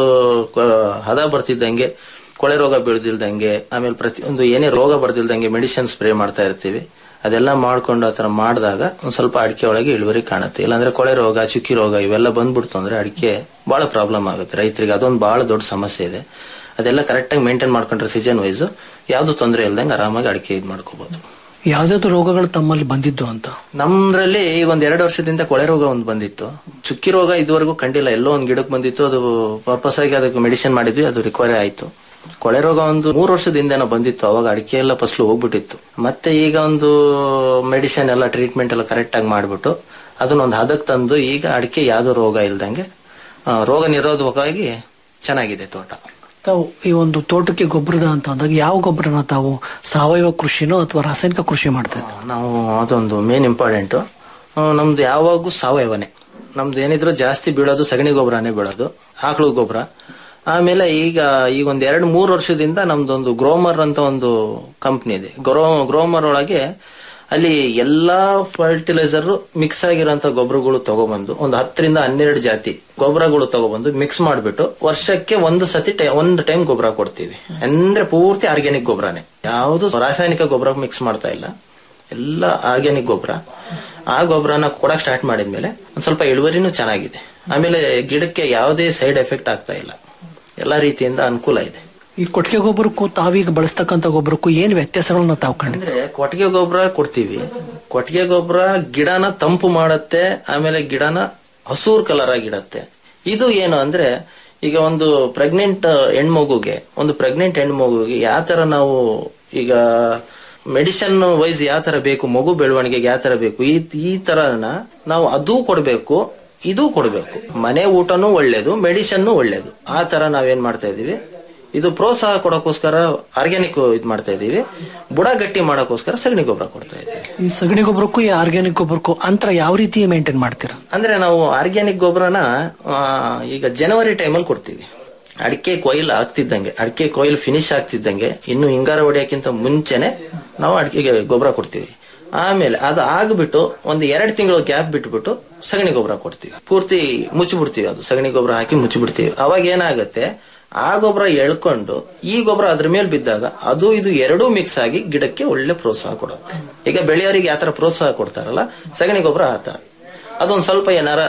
ಹದ ಬರ್ತಿದ್ದಂಗೆ ಕೊಳೆ ರೋಗ ಬೀಳ್ದಿಲ್ದಂಗೆ ಆಮೇಲೆ ಪ್ರತಿಯೊಂದು ಏನೇ ರೋಗ ಬರ್ದಿಲ್ದಂಗೆ ಮೆಡಿಸಿನ್ ಸ್ಪ್ರೇ ಮಾಡ್ತಾ ಇರ್ತೀವಿ ಅದೆಲ್ಲ ಮಾಡ್ಕೊಂಡು ಆತರ ಮಾಡಿದಾಗ ಒಂದ್ ಸ್ವಲ್ಪ ಅಡಿಕೆ ಒಳಗೆ ಇಳುವರಿ ಕಾಣುತ್ತೆ ಇಲ್ಲಾಂದ್ರೆ ಕೊಳೆ ರೋಗ ಚುಕ್ಕಿ ರೋಗ ಇವೆಲ್ಲ ಬಂದ್ಬಿಡ್ತು ಅಂದ್ರೆ ಅಡಿಕೆ ಬಹಳ ಪ್ರಾಬ್ಲಮ್ ಆಗುತ್ತೆ ರೈತರಿಗೆ ಅದೊಂದು ಬಹಳ ದೊಡ್ಡ ಸಮಸ್ಯೆ ಇದೆ ಅದೆಲ್ಲ ಕರೆಕ್ಟ್ ಆಗಿ ಮೇಂಟೈನ್ ಮಾಡ್ಕೊಂಡ್ರೆ ಸೀಸನ್ ವೈಸ್ ಯಾವ್ದು ತೊಂದರೆ ಇಲ್ದಂಗೆ ಆರಾಮಾಗಿ ಅಡಿಕೆ ಇದ್ ಮಾಡ್ಕೋಬಹುದು ಯಾವ್ದಾದ್ರು ರೋಗಗಳು ತಮ್ಮಲ್ಲಿ ಬಂದಿದ್ದು ಅಂತ ನಮ್ದ್ರಲ್ಲಿ ಈಗ ಒಂದ್ ಎರಡು ವರ್ಷದಿಂದ ಕೊಳೆ ರೋಗ ಒಂದು ಬಂದಿತ್ತು ಚುಕ್ಕಿ ರೋಗ ಇದುವರೆಗೂ ಕಂಡಿಲ್ಲ ಎಲ್ಲೋ ಒಂದ್ ಗಿಡಕ್ಕೆ ಬಂದಿತ್ತು ಅದು ಪರ್ಪಸ್ ಆಗಿ ಅದಕ್ಕೆ ಮೆಡಿಸಿನ್ ಮಾಡಿದ್ವಿ ಅದು ರಿಕವರಿ ಆಯ್ತು ಕೊಳೆ ರೋಗ ಒಂದು ಮೂರು ವರ್ಷದಿಂದನೋ ಬಂದಿತ್ತು ಅವಾಗ ಅಡಿಕೆ ಎಲ್ಲ ಫಸಲು ಹೋಗ್ಬಿಟ್ಟಿತ್ತು ಮತ್ತೆ ಈಗ ಒಂದು ಮೆಡಿಸಿನ್ ಎಲ್ಲ ಟ್ರೀಟ್ಮೆಂಟ್ ಎಲ್ಲ ಕರೆಕ್ಟ್ ಆಗಿ ಮಾಡ್ಬಿಟ್ಟು ಅದನ್ನ ಒಂದು ಹದಕ್ ತಂದು ಈಗ ಅಡಿಕೆ ಯಾವ್ದು ರೋಗ ಇಲ್ದಂಗೆ ಆ, ರೋಗ ನಿರೋಧಕವಾಗಿ ಚೆನ್ನಾಗಿದೆ ತೋಟ ತಾವು ಈ ಒಂದು ತೋಟಕ್ಕೆ ಗೊಬ್ಬರದ ಅಂತ ಅಂದಾಗ ಯಾವ ಗೊಬ್ಬರನ ತಾವು ಸಾವಯವ ಕೃಷಿನೋ ಅಥವಾ ರಾಸಾಯನಿಕ ಕೃಷಿ ಮಾಡ್ತಾ ಇದ್ದೀರಾ? ನಾವು ಅದೊಂದು ಮೇನ್ ಇಂಪಾರ್ಟೆಂಟ್ ನಮ್ದು ಯಾವಾಗೂ ಸಾವಯವನೇ ನಮ್ದು ಏನಿದ್ರು ಜಾಸ್ತಿ ಬೀಳೋದು ಸಗಣಿ ಗೊಬ್ಬರನೇ ಬೀಳೋದು ಆಕಳು ಗೊಬ್ಬರ ಆಮೇಲೆ ಈಗ ಈಗ ಒಂದ್ ಎರಡು ಮೂರು ವರ್ಷದಿಂದ ನಮ್ದೊಂದು ಗ್ರೋಮರ್ ಅಂತ ಒಂದು ಕಂಪ್ನಿ ಇದೆ ಗ್ರೋ ಗ್ರೋಮರ್ ಒಳಗೆ ಅಲ್ಲಿ ಎಲ್ಲಾ ಫರ್ಟಿಲೈಸರ್ ಮಿಕ್ಸ್ ಆಗಿರೋಂತ ಗೊಬ್ಬರಗಳು ತಗೊಬಂದು ಒಂದು ಹತ್ತರಿಂದ ಹನ್ನೆರಡು ಜಾತಿ ಗೊಬ್ಬರಗಳು ತಗೊಬಂದು ಮಿಕ್ಸ್ ಮಾಡಿಬಿಟ್ಟು ವರ್ಷಕ್ಕೆ ಒಂದು ಸತಿ ಟೈ- ಒಂದು ಟೈಮ್ ಗೊಬ್ಬರ ಕೊಡ್ತೀವಿ ಅಂದ್ರೆ ಪೂರ್ತಿ ಆರ್ಗ್ಯಾನಿಕ್ ಗೊಬ್ಬರನೇ ಯಾವುದು ರಾಸಾಯನಿಕ ಗೊಬ್ಬರ ಮಿಕ್ಸ್ ಮಾಡ್ತಾ ಇಲ್ಲ ಎಲ್ಲ ಆರ್ಗ್ಯಾನಿಕ್ ಗೊಬ್ಬರ ಆ ಗೊಬ್ಬರನ ಕೊಡಕ್ ಸ್ಟಾರ್ಟ್ ಮಾಡಿದ್ಮೇಲೆ ಒಂದ್ ಸ್ವಲ್ಪ ಇಳುವರಿನೂ ಚೆನ್ನಾಗಿದೆ ಆಮೇಲೆ ಗಿಡಕ್ಕೆ ಯಾವುದೇ ಸೈಡ್ ಎಫೆಕ್ಟ್ ಆಗ್ತಾ ಇಲ್ಲ ಎಲ್ಲಾ ರೀತಿಯಿಂದ ಅನುಕೂಲ ಇದೆ ಈ ಕೊಟ್ಟಿಗೆ ಗೊಬ್ಬರಕ್ಕೂ ತಾವೀಗ ಬಳಸ್ತಕ್ಕಂಥ ಗೊಬ್ಬರಕ್ಕೂ ಏನ್ ವ್ಯತ್ಯಾಸಗಳನ್ನ ತಾವು ಕಂಡಿದ್ದೀರಾ ಅಂದ್ರೆ ಕೊಟ್ಟಿಗೆ ಗೊಬ್ಬರ ಕೊಡ್ತೀವಿ ಕೊಟ್ಟಿಗೆ ಗೊಬ್ಬರ ಗಿಡನ ತಂಪು ಮಾಡತ್ತೆ ಆಮೇಲೆ ಗಿಡನ ಹಸೂರ್ ಕಲರ್ ಆಗಿಡತ್ತೆ ಇದು ಏನು ಅಂದ್ರೆ ಈಗ ಒಂದು ಪ್ರೆಗ್ನೆಂಟ್ ಹೆಣ್ಮಗುಗೆ ಒಂದು ಪ್ರೆಗ್ನೆಂಟ್ ಹೆಣ್ಮಗುಗೆ ಯಾವ ತರ ನಾವು ಈಗ ಮೆಡಿಸಿನ್ ವೈಸ್ ಯಾವ ತರ ಬೇಕು ಮಗು ಬೆಳವಣಿಗೆಗೆ ಯಾವ ತರ ಬೇಕು ಈ ಈ ತರನ ನಾವು ಅದೂ ಕೊಡ್ಬೇಕು ಇದು ಕೊಡ್ಬೇಕು ಮನೆ ಊಟನೂ ಒಳ್ಳೇದು ಮೆಡಿಸಿನ್ ಒಳ್ಳೇದು ಆ ತರ ನಾವೇನ್ ಮಾಡ್ತಾ ಇದೀವಿ ಇದು ಪ್ರೋತ್ಸಾಹ ಕೊಡೋಕೋಸ್ಕರ ಆರ್ಗ್ಯಾನಿಕ್ ಇದ್ ಮಾಡ್ತಾ ಇದೀವಿ ಬುಡ ಗಟ್ಟಿ ಮಾಡೋಕೋಸ್ಕರ ಸಗಣಿ ಗೊಬ್ಬರ ಕೊಡ್ತಾ ಇದೀವಿ ಈ ಸಗಣಿ ಗೊಬ್ಬರಕ್ಕೂ ಈ ಆರ್ಗ್ಯಾನಿಕ್ ಗೊಬ್ಬರಕ್ಕೂ ಅಂತರ ಯಾವ ರೀತಿ ಮೇಂಟೈನ್ ಮಾಡ್ತೀರಾ ಅಂದ್ರೆ ನಾವು ಆರ್ಗ್ಯಾನಿಕ್ ಗೊಬ್ಬರನ ಈಗ ಜನವರಿ ಟೈಮಲ್ಲಿ ಕೊಡ್ತೀವಿ ಅಡಿಕೆ ಕೊಯ್ಲು ಆಗ್ತಿದ್ದಂಗೆ ಅಡಿಕೆ ಕೊಯ್ಲು ಫಿನಿಶ್ ಆಗ್ತಿದ್ದಂಗೆ ಇನ್ನು ಹಿಂಗಾರ ಹೊಡೆಯಕ್ಕಿಂತ ಮುಂಚೆನೆ ನಾವು ಅಡಿಕೆಗೆ ಗೊಬ್ಬರ ಕೊಡ್ತೀವಿ ಆಮೇಲೆ ಅದು ಆಗ್ಬಿಟ್ಟು ಒಂದು ಎರಡು ತಿಂಗಳು ಗ್ಯಾಪ್ ಬಿಟ್ಬಿಟ್ಟು ಸಗಣಿ ಗೊಬ್ಬರ ಕೊಡ್ತೀವಿ ಪೂರ್ತಿ ಮುಚ್ಚಿಬಿಡ್ತೀವಿ ಅದು ಸಗಣಿ ಗೊಬ್ಬರ ಹಾಕಿ ಮುಚ್ಚಿಬಿಡ್ತೀವಿ ಅವಾಗ ಏನಾಗುತ್ತೆ ಆ ಗೊಬ್ಬರ ಎಳ್ಕೊಂಡು ಈ ಗೊಬ್ಬರ ಅದ್ರ ಮೇಲೆ ಬಿದ್ದಾಗ ಅದು ಇದು ಎರಡೂ ಮಿಕ್ಸ್ ಆಗಿ ಗಿಡಕ್ಕೆ ಒಳ್ಳೆ ಪ್ರೋತ್ಸಾಹ ಕೊಡುತ್ತೆ ಈಗ ಬೆಳೆಯೋರಿಗೆ ಯಾವ ತರ ಪ್ರೋತ್ಸಾಹ ಕೊಡ್ತಾರಲ್ಲ ಸಗಣಿ ಗೊಬ್ಬರ ಆ ತರ ಅದೊಂದ್ ಸ್ವಲ್ಪ ಏನಾರ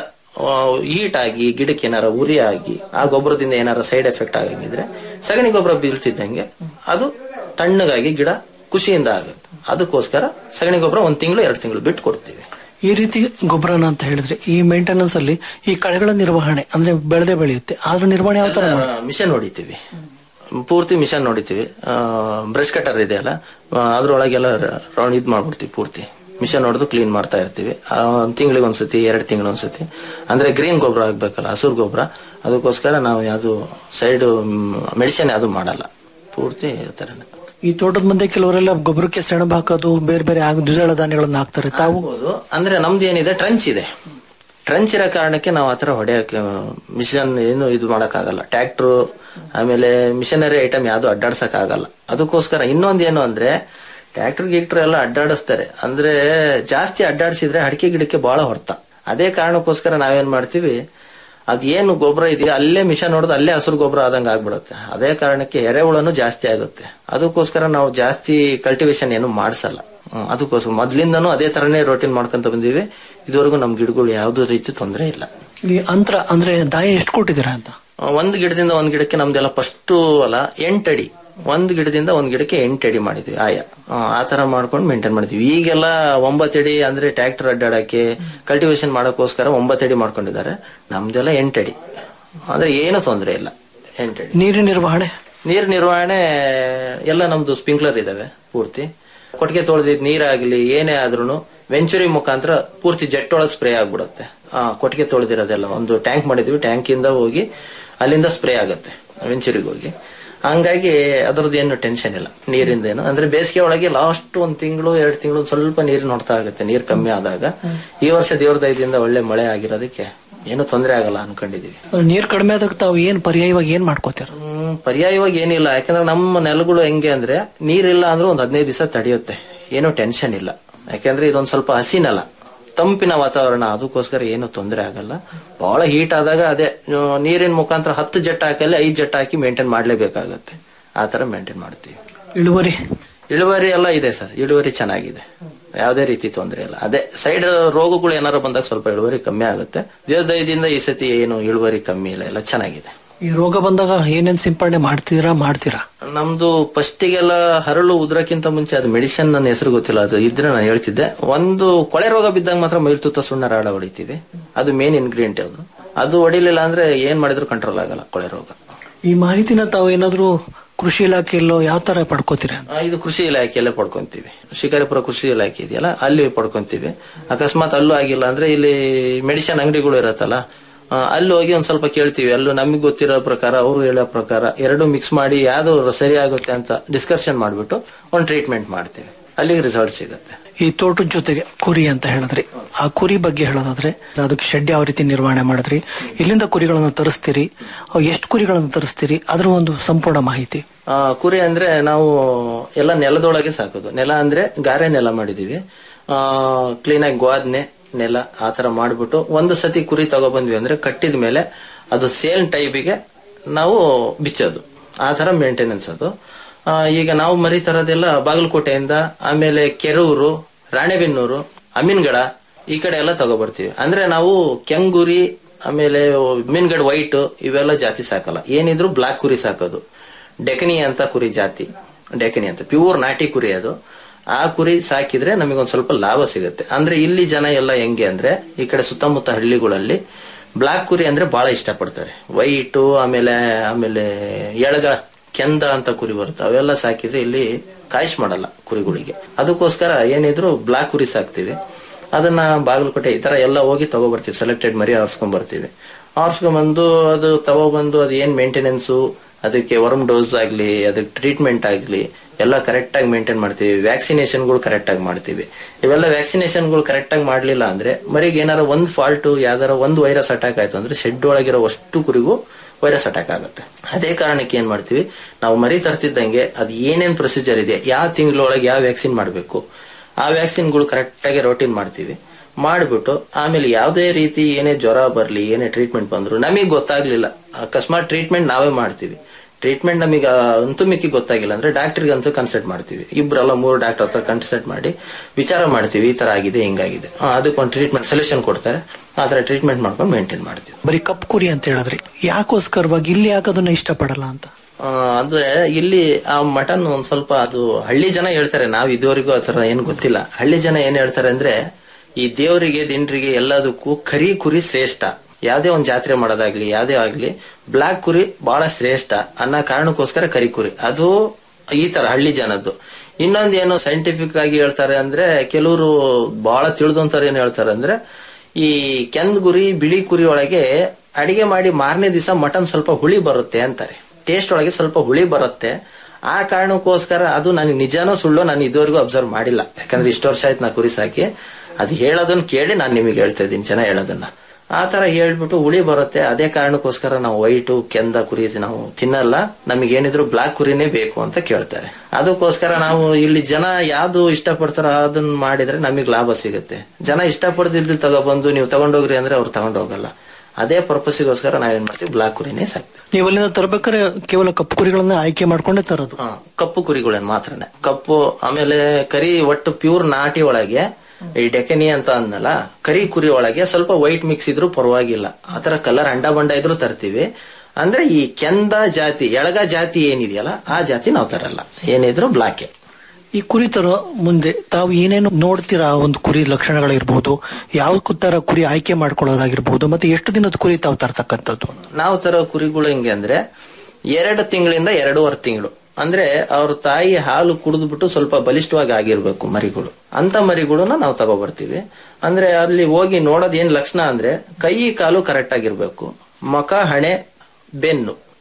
ಹೀಟ್ ಆಗಿ ಗಿಡಕ್ಕೆ ಏನಾರ ಉರಿ ಆಗಿ ಆ ಗೊಬ್ಬರದಿಂದ ಏನಾರ ಸೈಡ್ ಎಫೆಕ್ಟ್ ಆಗಂಗಿದ್ರೆ ಸಗಣಿ ಗೊಬ್ಬರ ಬೀಳ್ತಿದ್ದಂಗೆ ಅದು ತಣ್ಣಗಾಗಿ ಗಿಡ ಖುಷಿಯಿಂದ ಆಗುತ್ತೆ ಅದಕ್ಕೋಸ್ಕರ ಸಗಣಿ ಗೊಬ್ಬರ ಒಂದ್ ತಿಂಗಳು ಎರಡು ತಿಂಗಳು ಬಿಟ್ಟು ಕೊಡ್ತೀವಿ ಈ ರೀತಿ ಗೊಬ್ಬರನ ಅಂತ ಹೇಳಿದ್ರೆ ಈ ಮೇಂಟೆನೆನ್ಸ್ ಅಲ್ಲಿ ಈ ಕಳೆಗಳ ನಿರ್ವಹಣೆ ಅಂದ್ರೆ ಬೆಳೆದೇ ಬೆಳೆಯುತ್ತೆ ಆದ್ರೂ ನಿರ್ವಹಣೆ ಯಾವ ತರ ಮಾಡಿ ಮಿಷನ್ ಹೊಡಿತೀವಿ ಪೂರ್ತಿ ಮಿಷನ್ ಹೊಡಿತೀವಿ ಬ್ರಷ್ ಕಟರ್ ಇದೆಯಲ್ಲ ಆ, ಅದ್ರೊಳಗೆಲ್ಲ ರೌಂಡ್ ಇದ್ ಮಾಡ್ಬಿಡ್ತೀವಿ ಪೂರ್ತಿ ಮಿಷನ್ ಹೊಡೆದು ಕ್ಲೀನ್ ಮಾಡ್ತಾ ಇರ್ತೀವಿ ತಿಂಗಳಿಗೆ ಒಂದ್ಸತಿ ಎರಡು ತಿಂಗಳು ಒಂದ್ಸತಿ ಅಂದ್ರೆ ಗ್ರೀನ್ ಗೊಬ್ಬರ ಆಗ್ಬೇಕಲ್ಲ ಹಸುರು ಗೊಬ್ಬರ ಅದಕ್ಕೋಸ್ಕರ ನಾವು ಯಾವ್ದು ಸೈಡ್ ಮೆಡಿಸಿನ್ ಯಾವ್ದು ಮಾಡಲ್ಲ ಪೂರ್ತಿ ಆ ಥರನೇ ಈ ತೋಟದ ಮುಂದೆ ಕೆಲವರೆಲ್ಲ ಗೊಬ್ಬರಕ್ಕೆ ಸೆಣಬು ಹಾಕೋದು ಬೇರೆ ಬೇರೆ ಆಗ ದ್ವಿದಳ ಧಾನ್ಯಗಳನ್ನ ಹಾಕ್ತಾರೆ ತಾವು ಆಗ್ಬೋದು. ಅಂದ್ರೆ ನಮ್ದು ಏನಿದೆ ಟ್ರಂಚ್ ಇದೆ ಟ್ರಂಚ್ ಇರೋ ಕಾರಣಕ್ಕೆ ನಾವು ಆತರ ಹೊಡೆಯಕ್ಕೆ ಮಿಷನ್ ಏನು ಇದು ಮಾಡಕ್ಕಾಗಲ್ಲ ಟ್ರ್ಯಾಕ್ಟ್ರು ಆಮೇಲೆ ಮಿಷನರಿ ಐಟಮ್ ಯಾವ್ದು ಅಡ್ಡಾಡ್ಸಕ್ ಆಗಲ್ಲ ಅದಕ್ಕೋಸ್ಕರ ಇನ್ನೊಂದ್ ಏನು ಅಂದ್ರೆ ಟ್ರ್ಯಾಕ್ಟರ್ ಗೀಕ್ಟರ್ ಎಲ್ಲ ಅಡ್ಡಾಡಿಸ್ತಾರೆ ಅಂದ್ರೆ ಜಾಸ್ತಿ ಅಡ್ಡಾಡಿಸಿದ್ರೆ ಅಡಿಕೆ ಗಿಡಕ್ಕೆ ಬಹಳ ಹೊಡ್ತ ಅದೇ ಕಾರಣಕ್ಕೋಸ್ಕರ ನಾವೇನ್ ಮಾಡ್ತೀವಿ ಅದ್ ಏನು ಗೊಬ್ಬರ ಇದೆಯಾ ಅಲ್ಲೇ ಮಿಷನ್ ಹೊಡೆದು ಅಲ್ಲೇ ಹಸಿರು ಗೊಬ್ಬರ ಆದಂಗೆ ಆಗ್ಬಿಡುತ್ತೆ ಅದೇ ಕಾರಣಕ್ಕೆ ಎರೆಹುಳನು ಜಾಸ್ತಿ ಆಗುತ್ತೆ ಅದಕ್ಕೋಸ್ಕರ ನಾವು ಜಾಸ್ತಿ ಕಲ್ಟಿವೇಶನ್ ಏನು ಮಾಡಿಸಲ್ಲ ಹ್ಮ್, ಅದಕ್ಕೋಸ್ಕರ ಮೊದ್ಲಿಂದನೂ ಅದೇ ತರನೇ ರೋಟೀನ್ ಮಾಡ್ಕೊಂತ ಬಂದೀವಿ ಇದುವರೆಗೂ ನಮ್ ಗಿಡಗಳು ಯಾವ್ದು ರೀತಿ ತೊಂದರೆ ಇಲ್ಲ ಈ ಅಂತರ ಅಂದ್ರೆ ದಾಯ ಎಷ್ಟು ಕೊಟ್ಟಿದ್ದೀರಾ ಅಂತ ಆ, ಒಂದ್ ಗಿಡದಿಂದ ಒಂದ್ ಗಿಡಕ್ಕೆ ನಮ್ದೆಲ್ಲ ಫಸ್ಟ್ ಅಲ್ಲ ಎಂಟಡಿ ಒಂದ್ ಗಿಡದಿಂದ ಒಂದ್ ಗಿಡಕ್ಕೆ ಎಂಟಡಿ ಮಾಡಿದ್ವಿ ಆಯ ಆ, ಆ ತರ ಮಾಡ್ಕೊಂಡು ಮೇಂಟೈನ್ ಮಾಡ್ತೀವಿ ಈಗೆಲ್ಲ ಒಂಬತ್ತಡಿ ಅಂದ್ರೆ ಟ್ರ್ಯಾಕ್ಟರ್ ಅಡ್ಡಾಡಕ್ಕೆ ಕಲ್ಟಿವೇಶನ್ ಮಾಡೋಕ್ಕೋಸ್ಕರ ಒಂಬತ್ತಡಿ ಮಾಡ್ಕೊಂಡಿದ್ದಾರೆ ನಮ್ದೆಲ್ಲ ಎಂಟಡಿ ಅಂದ್ರೆ ಏನು ತೊಂದರೆ ಇಲ್ಲ ಎಂಟಡಿ ನೀರಿನ ನಿರ್ವಹಣೆ ನೀರ್ ನಿರ್ವಹಣೆ ಎಲ್ಲ ನಮ್ದು ಸ್ಪ್ರಿಂಕ್ಲರ್ ಇದಾವೆ ಪೂರ್ತಿ ಕೊಟ್ಟಿಗೆ ತೊಳೆದಿದ್ ನೀರಾಗ್ಲಿ ಏನೇ ಆದ್ರೂ ವೆಂಚುರಿ ಮುಖಾಂತರ ಪೂರ್ತಿ ಜೆಟ್ ಒಳಗೆ ಸ್ಪ್ರೇ ಆಗ್ಬಿಡುತ್ತೆ ಆ, ಕೊಟ್ಟಿಗೆ ತೊಳೆದಿರೋದೆಲ್ಲ ಒಂದು ಟ್ಯಾಂಕ್ ಮಾಡಿದ್ವಿ ಟ್ಯಾಂಕ್ ಇಂದ ಹೋಗಿ ಅಲ್ಲಿಂದ ಸ್ಪ್ರೇ ಆಗುತ್ತೆ ವೆಂಚುರಿಗೆ ಹೋಗಿ ಹಂಗಾಗಿ ಅದ್ರದ್ದು ಏನು ಟೆನ್ಷನ್ ಇಲ್ಲ ನೀರಿಂದ ಏನು ಅಂದ್ರೆ ಬೇಸಿಗೆ ಒಳಗೆ ಲಾಸ್ಟ್ ಒಂದ್ ತಿಂಗಳು ಎರಡು ತಿಂಗಳು ಸ್ವಲ್ಪ ನೀರಿನ ಹೊಡ್ತಾ ಆಗುತ್ತೆ ನೀರು ಕಮ್ಮಿ ಆದಾಗ ಈ ವರ್ಷ ದೇವ್ರ ದಯದಿಂದ ಒಳ್ಳೆ ಮಳೆ ಆಗಿರೋದಕ್ಕೆ ಏನು ತೊಂದರೆ ಆಗಲ್ಲ ಅನ್ಕೊಂಡಿದೀವಿ ನೀರ್ ಕಡಿಮೆ ಆದಾಗ ತಾವು ಏನ್ ಪರ್ಯಾಯವಾಗಿ ಏನ್ ಮಾಡ್ಕೋತೀರ ಹ್ಮ್, ಪರ್ಯಾಯವಾಗಿ ಏನಿಲ್ಲ ಯಾಕಂದ್ರೆ ನಮ್ಮ ನೆಲಗಳು ಹೆಂಗೆ ಅಂದ್ರೆ ನೀರಿಲ್ಲ ಅಂದ್ರೆ ಒಂದ್ ಹದಿನೈದು ದಿವಸ ತಡೆಯುತ್ತೆ ಏನು ಟೆನ್ಷನ್ ಇಲ್ಲ ಯಾಕಂದ್ರೆ ಇದೊಂದ್ ಸ್ವಲ್ಪ ಹಸಿ ನೆಲ ತಂಪಿನ ವಾತಾವರಣ ಅದಕ್ಕೋಸ್ಕರ ಏನು ತೊಂದರೆ ಆಗಲ್ಲ ಬಹಳ ಹೀಟ್ ಆದಾಗ ಅದೇ ಆ, ನೀರಿನ ಮುಖಾಂತರ ಹತ್ತು ಜಟ್ ಹಾಕಲ್ಲಿ ಐದು ಜಟ್ ಹಾಕಿ ಮೇಂಟೈನ್ ಮಾಡ್ಲೇಬೇಕಾಗತ್ತೆ ಆ ತರ ಮೇಂಟೈನ್ ಮಾಡ್ತೀವಿ ಇಳುವರಿ ಇಳುವರಿ ಎಲ್ಲ ಇದೆ ಸರ್ ಇಳುವರಿ ಚೆನ್ನಾಗಿದೆ ಯಾವುದೇ ರೀತಿ ತೊಂದರೆ ಇಲ್ಲ ಅದೇ ಸೈಡ್ ರೋಗಗಳು ಏನಾರು ಬಂದಾಗ ಸ್ವಲ್ಪ ಇಳುವರಿ ಕಮ್ಮಿ ಆಗುತ್ತೆ ದೇವದಯದಿಂದ ಈ ಸತಿ ಏನು ಇಳುವರಿ ಕಮ್ಮಿ ಇಲ್ಲ ಎಲ್ಲ ಚೆನ್ನಾಗಿದೆ ಈ ರೋಗ ಬಂದಾಗ ಏನೇನ್ ಸಿಂಪಡಣೆ ಮಾಡ್ತೀರಾ ಮಾಡ್ತೀರಾ ನಮ್ದು ಫಸ್ಟಿಗೆಲ್ಲ ಹರಳು ಉದ್ರಕ್ಕಿಂತ ಮುಂಚೆ ಅದು ಮೆಡಿಸಿನ್ ನನ್ನ ಹೆಸರು ಗೊತ್ತಿಲ್ಲ ಅದು ಇದ್ರೆ ನಾನು ಹೇಳ್ತಿದ್ದೆ ಒಂದು ಕೊಳೆ ರೋಗ ಬಿದ್ದಾಗ ಮಾತ್ರ ಮೈಲ್ತುತ್ತ ಸುಣ್ಣ ರಾಡ ಹೊಡಿತೀವಿ ಅದು ಮೇನ್ ಇಂಗ್ರೀಡಿಯಂಟ್ ಅದು ಅದು ಹೊಡಿಲಿಲ್ಲ ಅಂದ್ರೆ ಏನ್ ಮಾಡಿದ್ರು ಕಂಟ್ರೋಲ್ ಆಗಲ್ಲ ಕೊಳೆ ರೋಗ ಈ ಮಾಹಿತಿನ ತಾವು ಏನಾದ್ರೂ ಕೃಷಿ ಇಲಾಖೆಯಲ್ಲೋ ಯಾವ ತರ ಪಡ್ಕೋತೀರಾ ಆ, ಇದು ಕೃಷಿ ಇಲಾಖೆಯಲ್ಲೇ ಪಡ್ಕೊಂತೀವಿ ಶಿಕಾರಿಪುರ ಕೃಷಿ ಇಲಾಖೆ ಇದೆಯಲ್ಲ ಅಲ್ಲಿ ಪಡ್ಕೊಂತೀವಿ ಅಕಸ್ಮಾತ್ ಅಲ್ಲೂ ಆಗಿಲ್ಲ ಅಂದ್ರೆ ಇಲ್ಲಿ ಮೆಡಿಸಿನ್ ಅಂಗಡಿಗಳು ಇರತ್ತಲ್ಲ ಆ, ಅಲ್ಲಿ ಹೋಗಿ ಒಂದ್ ಸ್ವಲ್ಪ ಕೇಳ್ತೀವಿ ಅಲ್ಲೂ ನಮಗೆ ಗೊತ್ತಿರೋ ಪ್ರಕಾರ ಅವರು ಹೇಳೋ ಪ್ರಕಾರ ಎರಡು ಮಿಕ್ಸ್ ಮಾಡಿ ಯಾವ್ದು ಸರಿ ಆಗುತ್ತೆ ಅಂತ ಡಿಸ್ಕಷನ್ ಮಾಡ್ಬಿಟ್ಟು ಒಂದು ಟ್ರೀಟ್ಮೆಂಟ್ ಮಾಡ್ತೀವಿ ಅಲ್ಲಿಗೆ ರಿಸಲ್ಟ್ ಸಿಗುತ್ತೆ ಈ ತೋಟದ ಜೊತೆಗೆ ಕುರಿ ಅಂತ ಹೇಳಿದ್ರಿ ಆ ಕುರಿ ಬಗ್ಗೆ ಹೇಳೋದಾದ್ರೆ ಅದಕ್ಕೆ ಶೆಡ್ ಯಾವ ರೀತಿ ನಿರ್ವಹಣೆ ಮಾಡಿದ್ರಿ ಇಲ್ಲಿಂದ ಕುರಿಗಳನ್ನು ತರಿಸ್ತೀರಿ ಎಷ್ಟು ಕುರಿಗಳನ್ನು ತರಿಸ್ತೀರಿ ಅದರ ಒಂದು ಸಂಪೂರ್ಣ ಮಾಹಿತಿ ಆ, ಕುರಿ ಅಂದ್ರೆ ನಾವು ಎಲ್ಲ ನೆಲದೊಳಗೆ ಸಾಕೋದು ನೆಲ ಅಂದ್ರೆ ಗಾರೆ ನೆಲ ಮಾಡಿದೀವಿ ಕ್ಲೀನಾಗಿ ಗೋದ್ನೆ ನೆಲ ಆ ತರ ಮಾಡ್ಬಿಟ್ಟು ಒಂದು ಸತಿ ಕುರಿ ತಗೊಬಂದ್ವಿ ಅಂದ್ರೆ ಕಟ್ಟಿದ ಮೇಲೆ ಅದು ಸೇಲ್ ಟೈಪಿಗೆ ನಾವು ಬಿಚ್ಚೋದು ಆ ತರ ಮೇಂಟೆನೆನ್ಸ್ ಅದು ಆ, ಈಗ ನಾವು ಮರಿ ತರೋದೆಲ್ಲ ಬಾಗಲಕೋಟೆಯಿಂದ ಆಮೇಲೆ ಕೆರೂರು ರಾಣೆಬೆನ್ನೂರು ಅಮೀನ್ಗಡ ಈ ಕಡೆ ಎಲ್ಲ ತಗೊಬರ್ತೀವಿ ಅಂದ್ರೆ ನಾವು ಕೆಂಗುರಿ ಆಮೇಲೆ ಮೀನ್ಗಡ್ ವೈಟ್ ಇವೆಲ್ಲ ಜಾತಿ ಸಾಕಲ್ಲ ಏನಿದ್ರು ಬ್ಲಾಕ್ ಕುರಿ ಸಾಕೋದು ಡೆಕನಿ ಅಂತ ಕುರಿ ಜಾತಿ ಡೆಕನಿ ಅಂತ ಪ್ಯೂರ್ ನಾಟಿ ಕುರಿ ಅದು ಆ ಕುರಿ ಸಾಕಿದ್ರೆ ನಮಗೊಂದ್ ಸ್ವಲ್ಪ ಲಾಭ ಸಿಗುತ್ತೆ ಅಂದ್ರೆ ಇಲ್ಲಿ ಜನ ಎಲ್ಲ ಹೆಂಗೆ ಅಂದ್ರೆ ಈ ಕಡೆ ಸುತ್ತಮುತ್ತ ಹಳ್ಳಿಗಳಲ್ಲಿ ಬ್ಲಾಕ್ ಕುರಿ ಅಂದ್ರೆ ಬಹಳ ಇಷ್ಟಪಡ್ತಾರೆ ವೈಟು ಆಮೇಲೆ ಆಮೇಲೆ ಎಳಗ ಕೆಂದ ಅಂತ ಕುರಿ ಬರುತ್ತೆ ಅವೆಲ್ಲ ಸಾಕಿದ್ರೆ ಇಲ್ಲಿ ಕಾಯಿಸ್ ಮಾಡಲ್ಲ ಕುರಿಗಳಿಗೆ ಅದಕ್ಕೋಸ್ಕರ ಏನಿದ್ರು ಬ್ಲಾಕ್ ಕುರಿ ಸಾಕ್ತಿವಿ ಅದನ್ನ ಬಾಗಲಕೋಟೆ ಈ ತರ ಎಲ್ಲ ಹೋಗಿ ತಗೊಬರ್ತೀವಿ ಸೆಲೆಕ್ಟೆಡ್ ಮರಿ ಆರ್ಸ್ಕೊಂಡ್ ಬರ್ತೀವಿ ಆರ್ಸ್ಕೊಂಡ್ಬಂದು ಅದು ತಗೊಬಂದು ಅದು ಏನ್ ಮೇಂಟೆನೆನ್ಸು ಅದಕ್ಕೆ ವರ್ಮ್ ಡೋಸ್ ಆಗ್ಲಿ ಅದಕ್ಕೆ ಟ್ರೀಟ್ಮೆಂಟ್ ಆಗ್ಲಿ ಎಲ್ಲ ಕರೆಕ್ಟ್ ಆಗಿ ಮೇಂಟೈನ್ ಮಾಡ್ತೀವಿ ವ್ಯಾಕ್ಸಿನೇಷನ್ಗಳು ಕರೆಕ್ಟ್ ಆಗಿ ಮಾಡ್ತೀವಿ ಇವೆಲ್ಲ ವ್ಯಾಕ್ಸಿನೇಷನ್ಗಳು ಕರೆಕ್ಟ್ ಆಗಿ ಮಾಡ್ಲಿಲ್ಲ ಅಂದ್ರೆ ಮರಿಗೆ ಏನಾರ ಒಂದ್ ಫಾಲ್ಟ್ ಯಾವ್ದಾರ ಒಂದು ವೈರಸ್ ಅಟ್ಯಾಕ್ ಆಯ್ತು ಅಂದ್ರೆ ಶೆಡ್ ಒಳಗಿರೋ ಅಷ್ಟು ಕುರಿಗೂ ವೈರಸ್ ಅಟ್ಯಾಕ್ ಆಗುತ್ತೆ ಅದೇ ಕಾರಣಕ್ಕೆ ಏನ್ ಮಾಡ್ತೀವಿ ನಾವು ಮರಿ ತರ್ತಿದ್ದಂಗೆ ಅದು ಏನೇನ್ ಪ್ರೊಸೀಜರ್ ಇದೆ ಯಾವ ತಿಂಗಳೊಳಗೆ ಯಾವ ವ್ಯಾಕ್ಸಿನ್ ಮಾಡಬೇಕು ಆ ವ್ಯಾಕ್ಸಿನ್ಗಳು ಕರೆಕ್ಟ್ ಆಗಿ ರೋಟೀನ್ ಮಾಡ್ತೀವಿ ಮಾಡ್ಬಿಟ್ಟು ಆಮೇಲೆ ಯಾವುದೇ ರೀತಿ ಏನೇ ಜ್ವರ ಬರ್ಲಿ ಏನೇ ಟ್ರೀಟ್ಮೆಂಟ್ ಬಂದ್ರು ನಮಗೆ ಗೊತ್ತಾಗ್ಲಿಲ್ಲ ಅಕಸ್ಮಾತ್ ಟ್ರೀಟ್ಮೆಂಟ್ ನಾವೇ ಮಾಡ್ತೀವಿ ಟ್ರೀಟ್ಮೆಂಟ್ ನಮಗೆ ಅಂತೂ ಮಿಕ್ಕಿ ಗೊತ್ತಾಗಿಲ್ಲ ಅಂದ್ರೆ ಡಾಕ್ಟರ್ಗೆ ಅಂತೂ ಕನ್ಸಲ್ಟ್ ಮಾಡ್ತೀವಿ ಇಬ್ರಲ್ಲ ಮೂರು ಡಾಕ್ಟರ್ ಹತ್ರ ಕನ್ಸಲ್ಟ್ ಮಾಡಿ ವಿಚಾರ ಮಾಡ್ತೀವಿ ಈ ತರ ಆಗಿದೆ ಹಿಂಗಾಗಿದೆ ಆ, ಅದಕ್ಕೊಂದು ಟ್ರೀಟ್ಮೆಂಟ್ ಸೊಲ್ಯೂಷನ್ ಕೊಡ್ತಾರೆ ಆ ತರ ಟ್ರೀಟ್ಮೆಂಟ್ ಮಾಡ್ಕೊಂಡು ಮೇಂಟೈನ್ ಮಾಡ್ತೀವಿ ಬರೀ ಕಪ್ ಕುರಿ ಅಂತ ಹೇಳಿದ್ರಿ ಯಾಕೋಸ್ಕರವಾಗಿ ಇಲ್ಲಿ ಯಾಕೆ ಅದನ್ನ ಇಷ್ಟಪಡಲ್ಲ ಅಂತ ಆ, ಅಂದ್ರೆ ಇಲ್ಲಿ ಆ ಮಟನ್ ಒಂದ್ ಸ್ವಲ್ಪ ಅದು ಹಳ್ಳಿ ಜನ ಹೇಳ್ತಾರೆ ನಾವ್ ಇದುವರೆಗೂ ಆ ತರ ಏನ್ ಗೊತ್ತಿಲ್ಲ ಹಳ್ಳಿ ಜನ ಏನ್ ಹೇಳ್ತಾರೆ ಅಂದ್ರೆ ಈ ದೇವರಿಗೆ ದಿಂಡ್ರಿಗೆ ಎಲ್ಲದಕ್ಕೂ ಕರಿ ಕುರಿ ಶ್ರೇಷ್ಠ ಯಾವ್ದೇ ಒಂದ್ ಜಾತ್ರೆ ಮಾಡೋದಾಗ್ಲಿ ಯಾವ್ದೇ ಆಗ್ಲಿ ಬ್ಲಾಕ್ ಕುರಿ ಬಹಳ ಶ್ರೇಷ್ಠ ಅನ್ನೋ ಕಾರಣಕ್ಕೋಸ್ಕರ ಕರಿ ಕುರಿ ಅದು ಈ ತರ ಹಳ್ಳಿ ಜನದ್ದು ಇನ್ನೊಂದ್ ಏನು ಸೈಂಟಿಫಿಕ್ ಆಗಿ ಹೇಳ್ತಾರೆ ಅಂದ್ರೆ ಕೆಲವರು ಬಹಳ ತಿಳಿದಂತವ್ರು ಏನ್ ಹೇಳ್ತಾರೆ ಅಂದ್ರೆ ಈ ಕೆಂದ್ ಗುರಿ ಬಿಳಿ ಕುರಿ ಒಳಗೆ ಅಡಿಗೆ ಮಾಡಿ ಮಾರನೇ ದಿವಸ ಮಟನ್ ಸ್ವಲ್ಪ ಹುಳಿ ಬರುತ್ತೆ ಅಂತಾರೆ ಟೇಸ್ಟ್ ಒಳಗೆ ಸ್ವಲ್ಪ ಹುಳಿ ಬರುತ್ತೆ ಆ ಕಾರಣಕ್ಕೋಸ್ಕರ ಅದು ನನಗೆ ನಿಜಾನೋ ಸುಳ್ಳು ನಾನು ಇದುವರೆಗೂ ಅಬ್ಸರ್ವ್ ಮಾಡಿಲ್ಲ ಯಾಕಂದ್ರೆ ಇಷ್ಟು ವರ್ಷ ಆಯ್ತು ನಾ ಕುರಿ ಸಾಕಿ ಅದು ಹೇಳೋದನ್ನ ಕೇಳಿ ನಾನು ನಿಮಗೆ ಹೇಳ್ತಾ ಇದ್ದೀನಿ ಜನ ಹೇಳೋದನ್ನ ಆ ತರ ಹೇಳ್ಬಿಟ್ಟು ಹುಳಿ ಬರುತ್ತೆ ಅದೇ ಕಾರಣಕ್ಕೋಸ್ಕರ ನಾವು ವೈಟು ಕೆಂದ ಕುರಿ ನಾವು ತಿನ್ನಲ್ಲ ನಮಗೆ ಏನಿದ್ರು ಬ್ಲಾಕ್ ಕುರಿನೇ ಬೇಕು ಅಂತ ಕೇಳ್ತಾರೆ ಅದಕ್ಕೋಸ್ಕರ ನಾವು ಇಲ್ಲಿ ಜನ ಯಾವ್ದು ಇಷ್ಟಪಡ್ತಾರೋ ಅದನ್ನ ಮಾಡಿದ್ರೆ ನಮಗೆ ಲಾಭ ಸಿಗುತ್ತೆ ಜನ ಇಷ್ಟಪಡ್ದಿದ್ದು ತಗೊಬಂದು ನೀವು ತಗೊಂಡೋಗ್ರಿ ಅಂದ್ರೆ ಅವ್ರು ತಗೊಂಡೋಗಲ್ಲ ಅದೇ ಪರ್ಪಸ್ಗೋಸ್ಕರ ನಾವೇನ್ ಮಾಡ್ತೀವಿ ಬ್ಲಾಕ್ ಕುರಿನೇ ಸಾಕ್ತೀವಿ ನೀವು ಅಲ್ಲಿಂದ ತರಬೇಕಾದ್ರೆ ಕೇವಲ ಕಪ್ಪು ಕುರಿಗಳನ್ನ ಆಯ್ಕೆ ಮಾಡ್ಕೊಂಡೇ ತರೋದು ಹಾ, ಕಪ್ಪು ಕುರಿಗಳೇನ್ ಮಾತ್ರನೇ ಕಪ್ಪು ಆಮೇಲೆ ಕರಿ ಒಟ್ಟು ಪ್ಯೂರ್ ನಾಟಿ ಒಳಗೆ ಈ ಡೆಕನಿ ಅಂತ ಅಂದಲ್ಲ ಕರಿ ಕುರಿ ಒಳಗೆ ಸ್ವಲ್ಪ ವೈಟ್ ಮಿಕ್ಸ್ ಇದ್ರೂ ಪರವಾಗಿಲ್ಲ ಆತರ ಕಲರ್ ಅಂಡ ಬಂಡ ಇದ್ರೂ ತರ್ತೀವಿ ಅಂದ್ರೆ ಈ ಕೆಂದ ಜಾತಿ ಎಳಗ ಜಾತಿ ಏನಿದೆಯಲ್ಲ ಆ ಜಾತಿ ನಾವು ತರಲ್ಲ ಏನಿದ್ರು ಬ್ಲಾಕೆ ಈ ಕುರಿ ತರೋ ಮುಂದೆ ತಾವು ಏನೇನು ನೋಡ್ತೀರಾ ಆ ಒಂದು ಕುರಿ ಲಕ್ಷಣಗಳಿರ್ಬೋದು ಯಾವ ತರ ಕುರಿ ಆಯ್ಕೆ ಮಾಡ್ಕೊಳ್ಳೋದಾಗಿರ್ಬೋದು ಮತ್ತೆ ಎಷ್ಟು ದಿನದ ಕುರಿ ತಾವು ತರ್ತಕ್ಕಂಥದ್ದು ನಾವು ತರೋ ಕುರಿಗಳು ಹೆಂಗೆ ಅಂದ್ರೆ ಎರಡು ತಿಂಗಳಿಂದ ಎರಡೂವರೆ ತಿಂಗಳು ಅಂದ್ರೆ ಅವ್ರ ತಾಯಿ ಹಾಲು ಕುಡಿದ್ಬಿಟ್ಟು ಸ್ವಲ್ಪ ಬಲಿಷ್ಠವಾಗಿ ಆಗಿರ್ಬೇಕು ಮರಿಗಳು ಅಂತ ಮರಿಗಳನ್ನ ನಾವು ತಗೊಬರ್ತೀವಿ ಅಂದ್ರೆ ಅಲ್ಲಿ ಹೋಗಿ ನೋಡೋದ್ ಏನ್ ಲಕ್ಷಣ ಅಂದ್ರೆ ಕೈ ಕಾಲು ಕರೆಕ್ಟ್ ಆಗಿರ್ಬೇಕು ಮುಖ ಹಣೆ ಬೆನ್ನು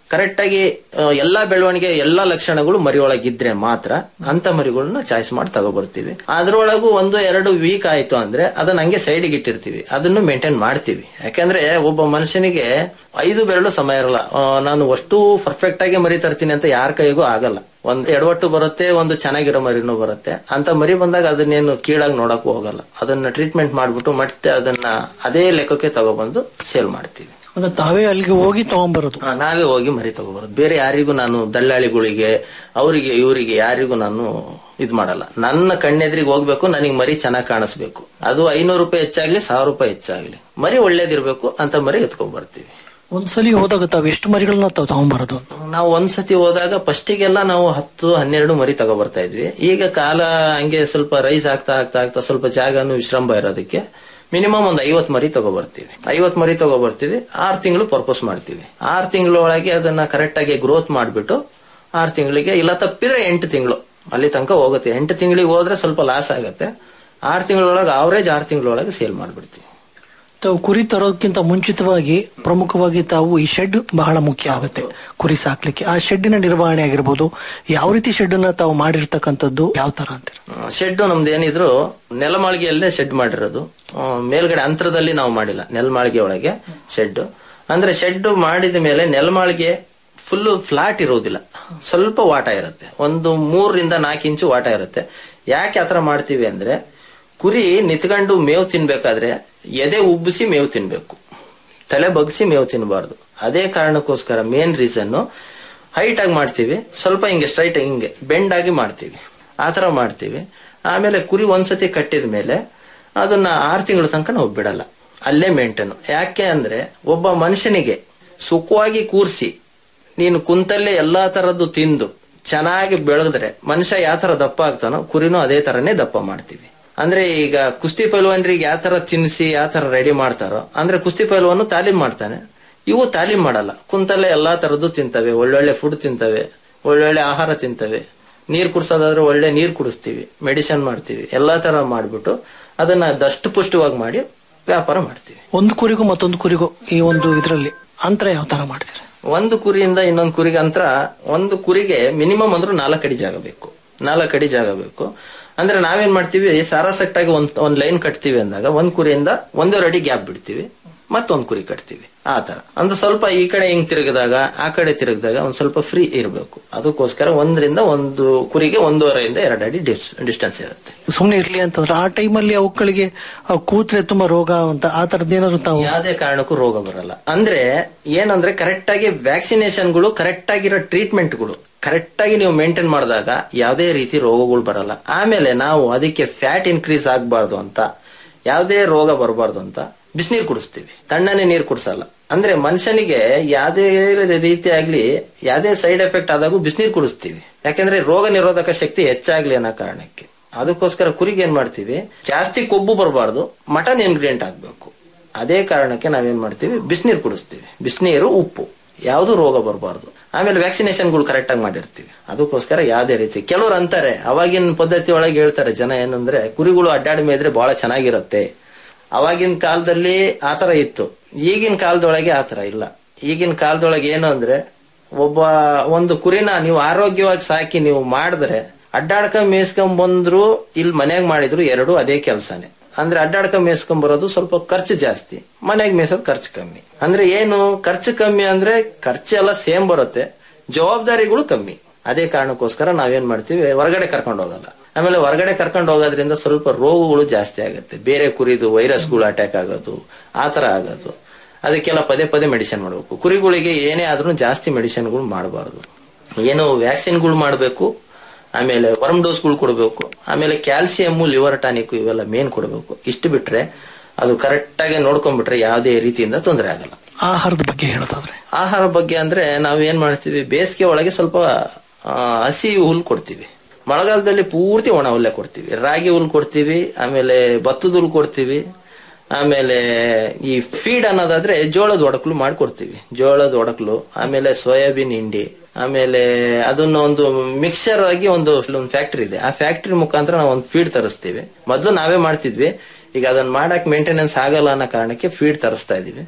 ಕರೆಕ್ಟ್ ಆಗಿ ಆ, ಎಲ್ಲಾ ಬೆಳವಣಿಗೆ ಎಲ್ಲಾ ಲಕ್ಷಣಗಳು ಮರಿಯೊಳಗಿದ್ರೆ ಮಾತ್ರ ಅಂತ ಮರಿಗಳನ್ನ ಚಾಯ್ಸ್ ಮಾಡಿ ತಗೊಬರ್ತೀವಿ ಅದ್ರೊಳಗೂ ಒಂದು ಎರಡು ವೀಕ್ ಆಯ್ತು ಅಂದ್ರೆ ಅದನ್ನ ಹಂಗೆ ಸೈಡ್ಗೆ ಇಟ್ಟಿರ್ತೀವಿ ಅದನ್ನು ಮೇಂಟೈನ್ ಮಾಡ್ತೀವಿ ಯಾಕಂದ್ರೆ ಒಬ್ಬ ಮನುಷ್ಯನಿಗೆ ಐದು ಬೆರಳು ಸಮಯ ಇರಲ್ಲ ಆ, ನಾನು ಅಷ್ಟು ಪರ್ಫೆಕ್ಟ್ ಆಗಿ ಮರಿ ತರ್ತೀನಿ ಅಂತ ಯಾರ ಕೈಗೂ ಆಗಲ್ಲ ಒಂದ್ ಎಡವಟ್ಟು ಬರುತ್ತೆ ಒಂದು ಚೆನ್ನಾಗಿರೋ ಮರಿನೂ ಬರುತ್ತೆ ಅಂತ ಮರಿ ಬಂದಾಗ ಅದನ್ನೇನು ಕೀಳಾಗಿ ನೋಡಕ್ ಹೋಗಲ್ಲ ಅದನ್ನ ಟ್ರೀಟ್ಮೆಂಟ್ ಮಾಡ್ಬಿಟ್ಟು ಮತ್ತೆ ಅದನ್ನ ಅದೇ ಲೆಕ್ಕಕ್ಕೆ ತಗೊಬಂದು ಸೇಲ್ ಮಾಡ್ತೀವಿ ಅಂದ್ರೆ ತಾವೇ ಅಲ್ಲಿಗೆ ಹೋಗಿ ತಗೊಂಡ್ಬರೋದು ಆ, ನಾವೇ ಹೋಗಿ ಮರಿ ತಗೋಬರೋದು ಬೇರೆ ಯಾರಿಗೂ ನಾನು ದಲ್ಲಾಳಿಗಳಿಗೆ ಅವರಿಗೆ ಇವರಿಗೆ ಯಾರಿಗೂ ನಾನು ಇದ್ ಮಾಡಲ್ಲ ನನ್ನ ಕಣ್ಣೆದ್ರಿಗೆ ಹೋಗ್ಬೇಕು ನನಗೆ ಮರಿ ಚೆನ್ನಾಗಿ ಕಾಣಿಸ್ಬೇಕು ಅದು ಐನೂರು ರೂಪಾಯಿ ಹೆಚ್ಚಾಗ್ಲಿ ಸಾವಿರ ರೂಪಾಯಿ ಹೆಚ್ಚಾಗ್ಲಿ ಮರಿ ಒಳ್ಳೇದಿರ್ಬೇಕು ಅಂತ ಮರಿ ಎತ್ಕೊಂಡ್ ಬರ್ತೀವಿ ಒಂದ್ಸಲಿ ಹೋದಾಗ ತಾವು ಎಷ್ಟು ಮರಿಗಳನ್ನ ತಾವು ತಗೊಂಡ್ಬರೋದು ಅಂತ ನಾವು ಒಂದ್ಸತಿ ಹೋದಾಗ ಫಸ್ಟಿಗೆಲ್ಲ ನಾವು ಹತ್ತು ಹನ್ನೆರಡು ಮರಿ ತಗೊಬರ್ತಾ ಇದ್ವಿ ಈಗ ಕಾಲ ಹಂಗೆ ಸ್ವಲ್ಪ ರೈಸ್ ಆಗ್ತಾ ಆಗ್ತಾ ಆಗ್ತಾ ಸ್ವಲ್ಪ ಜಾಗನು ವಿಶ್ರಂಭ ಇರೋದಕ್ಕೆ ಮಿನಿಮಮ್ ಒಂದು ಐವತ್ ಮರಿ ತಗೊಬರ್ತೀವಿ ಐವತ್ ಮರಿ ತಗೊಬರ್ತೀವಿ ಆರ್ ತಿಂಗಳು ಪರ್ಪೋಸ್ ಮಾಡ್ತೀವಿ ಆರ್ ತಿಂಗಳೊಳಗೆ ಅದನ್ನ ಕರೆಕ್ಟ್ ಆಗಿ ಗ್ರೋತ್ ಮಾಡ್ಬಿಟ್ಟು ಆರ್ ತಿಂಗಳಿಗೆ ಇಲ್ಲ ತಪ್ಪಿದ್ರೆ ಎಂಟು ತಿಂಗಳು ಅಲ್ಲಿ ತನಕ ಹೋಗುತ್ತೆ ಎಂಟು ತಿಂಗಳಿಗೆ ಹೋದ್ರೆ ಸ್ವಲ್ಪ ಲಾಸ್ ಆಗುತ್ತೆ ಆರ್ ತಿಂಗಳೊಳಗೆ ಅವರೇಜ್ ಆರ್ ತಿಂಗಳೊಳಗೆ ಸೇಲ್ ಮಾಡ್ಬಿಡ್ತೀವಿ ತಾವು ಕುರಿ ತರೋದಕ್ಕಿಂತ ಮುಂಚಿತವಾಗಿ ಪ್ರಮುಖವಾಗಿ ತಾವು ಈ ಶೆಡ್ ಬಹಳ ಮುಖ್ಯ ಆಗುತ್ತೆ ಕುರಿ ಸಾಕ್ಲಿಕ್ಕೆ ಆ ಶೆಡ್ಡಿನ ನಿರ್ವಹಣೆ ಆಗಿರ್ಬೋದು ಯಾವ ರೀತಿ ಶೆಡ್ ಅನ್ನ ತಾವು ಮಾಡಿರ್ತಕ್ಕಂಥದ್ದು ಯಾವ ತರ ಅಂತೀರ ಶೆಡ್ ನಮ್ದು ಏನಿದ್ರು ನೆಲಮಾಳಿಗೆಯಲ್ಲೇ ಶೆಡ್ ಮಾಡಿರೋದು ಆ, ಮೇಲ್ಗಡೆ ಅಂತರದಲ್ಲಿ ನಾವು ಮಾಡಿಲ್ಲ ನೆಲಮಾಳಿಗೆ ಒಳಗೆ ಶೆಡ್ ಅಂದ್ರೆ ಶೆಡ್ ಮಾಡಿದ ಮೇಲೆ ನೆಲಮಾಳಿಗೆ ಫುಲ್ ಫ್ಲಾಟ್ ಇರೋದಿಲ್ಲ ಸ್ವಲ್ಪ ವಾಟ ಇರುತ್ತೆ ಒಂದು ಮೂರರಿಂದ ನಾಲ್ಕು ಇಂಚು ವಾಟ ಇರುತ್ತೆ ಯಾಕೆ ಆತರ ಮಾಡ್ತೀವಿ ಅಂದ್ರೆ ಕುರಿ ನಿತ್ಕೊಂಡು ಮೇವು ತಿನ್ಬೇಕಾದ್ರೆ ಎದೆ ಉಬ್ಬಿಸಿ ಮೇವು ತಿನ್ಬೇಕು ತಲೆ ಬಗ್ಸಿ ಮೇವು ತಿನ್ನಬಾರ್ದು ಅದೇ ಕಾರಣಕ್ಕೋಸ್ಕರ ಮೇನ್ ರೀಸನ್ ಹೈಟ್ ಆಗಿ ಮಾಡ್ತೀವಿ ಸ್ವಲ್ಪ ಹಿಂಗೆ ಸ್ಟ್ರೈಟ್ ಹಿಂಗೆ ಬೆಂಡ್ ಆಗಿ ಮಾಡ್ತೀವಿ ಆ ತರ ಮಾಡ್ತೀವಿ ಆಮೇಲೆ ಕುರಿ ಒಂದ್ಸತಿ ಕಟ್ಟಿದ ಮೇಲೆ ಅದನ್ನ ಆರು ತಿಂಗಳ ತನಕ ನಾವು ಬಿಡಲ್ಲ ಅಲ್ಲೇ ಮೇಂಟೈನ್ ಯಾಕೆ ಅಂದ್ರೆ ಒಬ್ಬ ಮನುಷ್ಯನಿಗೆ ಸುಖವಾಗಿ ಕೂರಿಸಿ ನೀನು ಕುಂತಲ್ಲೇ ಎಲ್ಲಾ ತರದ್ದು ತಿಂದು ಚೆನ್ನಾಗಿ ಬೆಳೆದ್ರೆ ಮನುಷ್ಯ ಯಾವ ತರ ದಪ್ಪ ಆಗ್ತಾನೋ ಕುರಿನೂ ಅದೇ ತರನೇ ದಪ್ಪ ಮಾಡ್ತೀವಿ ಅಂದ್ರೆ ಈಗ ಕುಸ್ತಿ ಪೈಲ್ವಾನ್ರಿಗೆ ಯಾವ ತರ ತಿನ್ನಿಸಿ ಯಾವ ತರ ರೆಡಿ ಮಾಡ್ತಾರೋ ಅಂದ್ರೆ ಕುಸ್ತಿ ಪೈಲ್ವಾನು ತಾಲೀಮ್ ಮಾಡ್ತಾನೆ ಇವು ತಾಲೀಮ್ ಮಾಡಲ್ಲ ಕುಂತಲ್ಲೇ ಎಲ್ಲಾ ತರದ್ದು ತಿಂತವೆ ಒಳ್ಳೊಳ್ಳೆ ಫುಡ್ ತಿಂತವೆ ಒಳ್ಳೊಳ್ಳೆ ಆಹಾರ ತಿಂತವೆ ನೀರ್ ಕುಡ್ಸೋದಾದ್ರೆ ಒಳ್ಳೆ ನೀರ್ ಕುಡಿಸ್ತೀವಿ ಮೆಡಿಸಿನ್ ಮಾಡ್ತೀವಿ ಎಲ್ಲಾ ತರ ಮಾಡ್ಬಿಟ್ಟು ಅದನ್ನ ದಷ್ಟು ಪುಷ್ಟವಾಗಿ ಮಾಡಿ ವ್ಯಾಪಾರ ಮಾಡ್ತೀವಿ ಒಂದು ಕುರಿಗೂ ಮತ್ತೊಂದು ಕುರಿಗೂ ಈ ಒಂದು ಇದರಲ್ಲಿ ಅಂತರ ಯಾವ ತರ ಮಾಡ್ತೀರಾ ಒಂದು ಕುರಿಯಿಂದ ಇನ್ನೊಂದು ಕುರಿಗೆ ಅಂತರ ಒಂದು ಕುರಿಗೆ ಮಿನಿಮಮ್ ಅಂದ್ರೂ ನಾಲ್ಕು ಅಡಿ ಜಾಗ ಬೇಕು ನಾಲ್ಕು ಅಡಿ ಜಾಗ ಬೇಕು ಅಂದ್ರೆ ನಾವೇನ್ ಮಾಡ್ತೀವಿ ಸಾರಾಸಟ್ಟಾಗಿ ಒಂದ್ ಒಂದ್ ಲೈನ್ ಕಟ್ತೀವಿ ಅಂದಾಗ ಒಂದ್ ಕುರಿಯಿಂದ ಒಂದೂವರೆ ಅಡಿ ಗ್ಯಾಪ್ ಬಿಡ್ತೀವಿ ಮತ್ತೊಂದ್ ಕುರಿ ಕಟ್ತೀವಿ ಆ ತರ ಅಂದ್ರೆ ಸ್ವಲ್ಪ ಈ ಕಡೆ ಹಿಂಗ್ ತಿರುಗಿದಾಗ ಆ ಕಡೆ ತಿರುಗಿದಾಗ ಒಂದ್ ಸ್ವಲ್ಪ ಫ್ರೀ ಇರಬೇಕು ಅದಕ್ಕೋಸ್ಕರ ಒಂದರಿಂದ ಒಂದು ಕುರಿಗೆ ಒಂದೂವರೆಯಿಂದ ಎರಡು ಅಡಿ ಡಿಸ್ಟೆನ್ಸ್ ಇರುತ್ತೆ ಸುಮ್ನೆ ಇರ್ಲಿ ಅಂತಂದ್ರೆ ಆ ಟೈಮಲ್ಲಿ ಅವುಗಳಿಗೆ ಆ ಕೂತ್ರೆ ತುಂಬಾ ರೋಗ ಅಂತ ಆ ತರದ್ ಏನಾದ್ರು ತಾವು ಯಾವುದೇ ಕಾರಣಕ್ಕೂ ರೋಗ ಬರಲ್ಲ ಅಂದ್ರೆ ಏನಂದ್ರೆ ಕರೆಕ್ಟ್ ಆಗಿ ವ್ಯಾಕ್ಸಿನೇಷನ್ಗಳು ಕರೆಕ್ಟ್ ಆಗಿರೋ ಟ್ರೀಟ್ಮೆಂಟ್ಗಳು ಕರೆಕ್ಟ್ ಆಗಿ ನೀವು ಮೇಂಟೈನ್ ಮಾಡಿದಾಗ ಯಾವುದೇ ರೀತಿ ರೋಗಗಳು ಬರಲ್ಲ ಆಮೇಲೆ ನಾವು ಅದಕ್ಕೆ ಫ್ಯಾಟ್ ಇನ್ಕ್ರೀಸ್ ಆಗಬಾರ್ದು ಅಂತ ಯಾವುದೇ ರೋಗ ಬರಬಾರ್ದು ಅಂತ ಬಿಸಿನೀರು ಕುಡಿಸ್ತೀವಿ ತಣ್ಣನೆ ನೀರು ಕುಡಿಸಲ್ಲ ಅಂದ್ರೆ ಮನುಷ್ಯನಿಗೆ ಯಾವುದೇ ರೀತಿ ಆಗ್ಲಿ ಯಾವುದೇ ಸೈಡ್ ಎಫೆಕ್ಟ್ ಆದಾಗೂ ಬಿಸಿನೀರು ಕುಡಿಸ್ತೀವಿ ಯಾಕಂದ್ರೆ ರೋಗ ನಿರೋಧಕ ಶಕ್ತಿ ಹೆಚ್ಚಾಗ್ಲಿ ಅನ್ನೋ ಕಾರಣಕ್ಕೆ ಅದಕ್ಕೋಸ್ಕರ ಕುರಿಗೆ ಏನ್ ಮಾಡ್ತೀವಿ ಜಾಸ್ತಿ ಕೊಬ್ಬು ಬರಬಾರ್ದು ಮಟನ್ ಇಂಗ್ರೀಡಿಯಂಟ್ ಆಗ್ಬೇಕು ಅದೇ ಕಾರಣಕ್ಕೆ ನಾವೇನ್ ಮಾಡ್ತೀವಿ ಬಿಸಿನೀರು ಕುಡಿಸ್ತೀವಿ ಬಿಸಿನೀರು ಉಪ್ಪು ಯಾವುದು ರೋಗ ಬರಬಾರ್ದು ಆಮೇಲೆ ವ್ಯಾಕ್ಸಿನೇಷನ್ಗಳು ಕರೆಕ್ಟ್ ಆಗಿ ಮಾಡಿರ್ತೀವಿ ಅದಕ್ಕೋಸ್ಕರ ಯಾವುದೇ ರೀತಿ ಕೆಲವ್ರು ಅಂತಾರೆ ಅವಾಗಿನ ಪದ್ಧತಿ ಒಳಗೆ ಹೇಳ್ತಾರೆ ಜನ ಏನಂದ್ರೆ ಕುರಿಗಳು ಅಡ್ಡಾಡಿ ಮೇದ್ರೆ ಬಹಳ ಚೆನ್ನಾಗಿರುತ್ತೆ ಅವಾಗಿನ ಕಾಲದಲ್ಲಿ ಆತರ ಇತ್ತು ಈಗಿನ ಕಾಲದೊಳಗೆ ಆತರ ಇಲ್ಲ ಈಗಿನ ಕಾಲದೊಳಗೆ ಏನು ಅಂದ್ರೆ ಒಬ್ಬ ಒಂದು ಕುರಿನ ನೀವು ಆರೋಗ್ಯವಾಗಿ ಸಾಕಿ ನೀವು ಮಾಡಿದ್ರೆ ಅಡ್ಡಾಡ್ಕೊಂಡ್ ಮೇಯ್ಸ್ಕೊಂಡ್ ಬಂದ್ರು ಇಲ್ಲಿ ಮನೆಯಾಗ ಮಾಡಿದ್ರು ಎರಡು ಅದೇ ಕೆಲಸನೇ ಅಂದ್ರೆ ಅಡ್ಡಾಡ್ಕೊಂಡ್ ಮೇಯ್ಸ್ಕೊಂಡ್ ಬರೋದು ಸ್ವಲ್ಪ ಖರ್ಚು ಜಾಸ್ತಿ ಮನೆಯಾಗ ಮೇಯ್ಸೋದು ಖರ್ಚು ಕಮ್ಮಿ ಅಂದ್ರೆ ಏನು ಖರ್ಚು ಕಮ್ಮಿ ಅಂದ್ರೆ ಖರ್ಚು ಎಲ್ಲ ಸೇಮ್ ಬರುತ್ತೆ ಜವಾಬ್ದಾರಿಗಳು ಕಮ್ಮಿ ಅದೇ ಕಾರಣಕ್ಕೋಸ್ಕರ ನಾವೇನ್ ಮಾಡ್ತೀವಿ ಹೊರಗಡೆ ಕರ್ಕೊಂಡು ಹೋಗಲ್ಲ ಆಮೇಲೆ ಹೊರಗಡೆ ಕರ್ಕೊಂಡು ಹೋಗೋದ್ರಿಂದ ಸ್ವಲ್ಪ ರೋಗಗಳು ಜಾಸ್ತಿ ಆಗುತ್ತೆ ಬೇರೆ ಕುರಿದು ವೈರಸ್ಗಳು ಅಟ್ಯಾಕ್ ಆಗೋದು ಆತರ ಆಗೋದು ಅದಕ್ಕೆಲ್ಲ ಪದೇ ಪದೇ ಮೆಡಿಸಿನ್ ಮಾಡಬೇಕು ಕುರಿಗಳಿಗೆ ಏನೇ ಆದ್ರೂ ಜಾಸ್ತಿ ಮೆಡಿಸಿನ್ಗಳು ಮಾಡಬಾರ್ದು ಏನು ವ್ಯಾಕ್ಸಿನ್ಗಳು ಮಾಡಬೇಕು ಆಮೇಲೆ ವರ್ಮ್ ಡೋಸ್ಗಳು ಕೊಡಬೇಕು ಆಮೇಲೆ ಕ್ಯಾಲ್ಸಿಯಮ್ಮು ಲಿವರ್ ಟಾನಿಕ್ ಇವೆಲ್ಲ ಮೇನ್ ಕೊಡಬೇಕು ಇಷ್ಟು ಬಿಟ್ರೆ ಅದು ಕರೆಕ್ಟ್ ಆಗಿ ನೋಡ್ಕೊಂಡ್ಬಿಟ್ರೆ ಯಾವುದೇ ರೀತಿಯಿಂದ ತೊಂದರೆ ಆಗಲ್ಲ ಆಹಾರದ ಬಗ್ಗೆ ಹೇಳೋದಾದ್ರೆ ಆಹಾರ ಬಗ್ಗೆ ಅಂದ್ರೆ ನಾವು ಏನ್ ಮಾಡ್ತೀವಿ ಬೇಸಿಗೆ ಒಳಗೆ ಸ್ವಲ್ಪ ಆ, ಹಸಿ ಹುಲ್ ಕೊಡ್ತೀವಿ ಮಳೆಗಾಲದಲ್ಲಿ ಪೂರ್ತಿ ಒಣ ಹುಲ್ಲೆ ಕೊಡ್ತೀವಿ ರಾಗಿ ಹುಲ್ ಕೊಡ್ತೀವಿ ಆಮೇಲೆ ಭತ್ತದ ಹುಲ್ ಕೊಡ್ತೀವಿ ಆಮೇಲೆ ಈ ಫೀಡ್ ಅನ್ನೋದಾದ್ರೆ ಜೋಳದ ಒಡಕಲು ಮಾಡ್ಕೊಡ್ತೀವಿ ಜೋಳದ ಒಡಕಲು ಆಮೇಲೆ ಸೋಯಾಬೀನ್ ಹಿಂಡಿ ಆಮೇಲೆ ಅದನ್ನ ಒಂದು ಮಿಕ್ಸರ್ ಆಗಿ ಒಂದು ಒಂದು ಫ್ಯಾಕ್ಟ್ರಿ ಇದೆ ಆ ಫ್ಯಾಕ್ಟ್ರಿ ಮುಖಾಂತರ ನಾವು ಒಂದು ಫೀಡ್ ತರಿಸ್ತೀವಿ ಮೊದಲು ನಾವೇ ಮಾಡ್ತಿದ್ವಿ ಈಗ ಅದನ್ನ ಮಾಡಕ್ ಮೇಂಟೆನೆನ್ಸ್ ಆಗಲ್ಲ ಅನ್ನೋ ಕಾರಣಕ್ಕೆ ಫೀಡ್ ತರಿಸ್ತಾ ಇದೀವಿ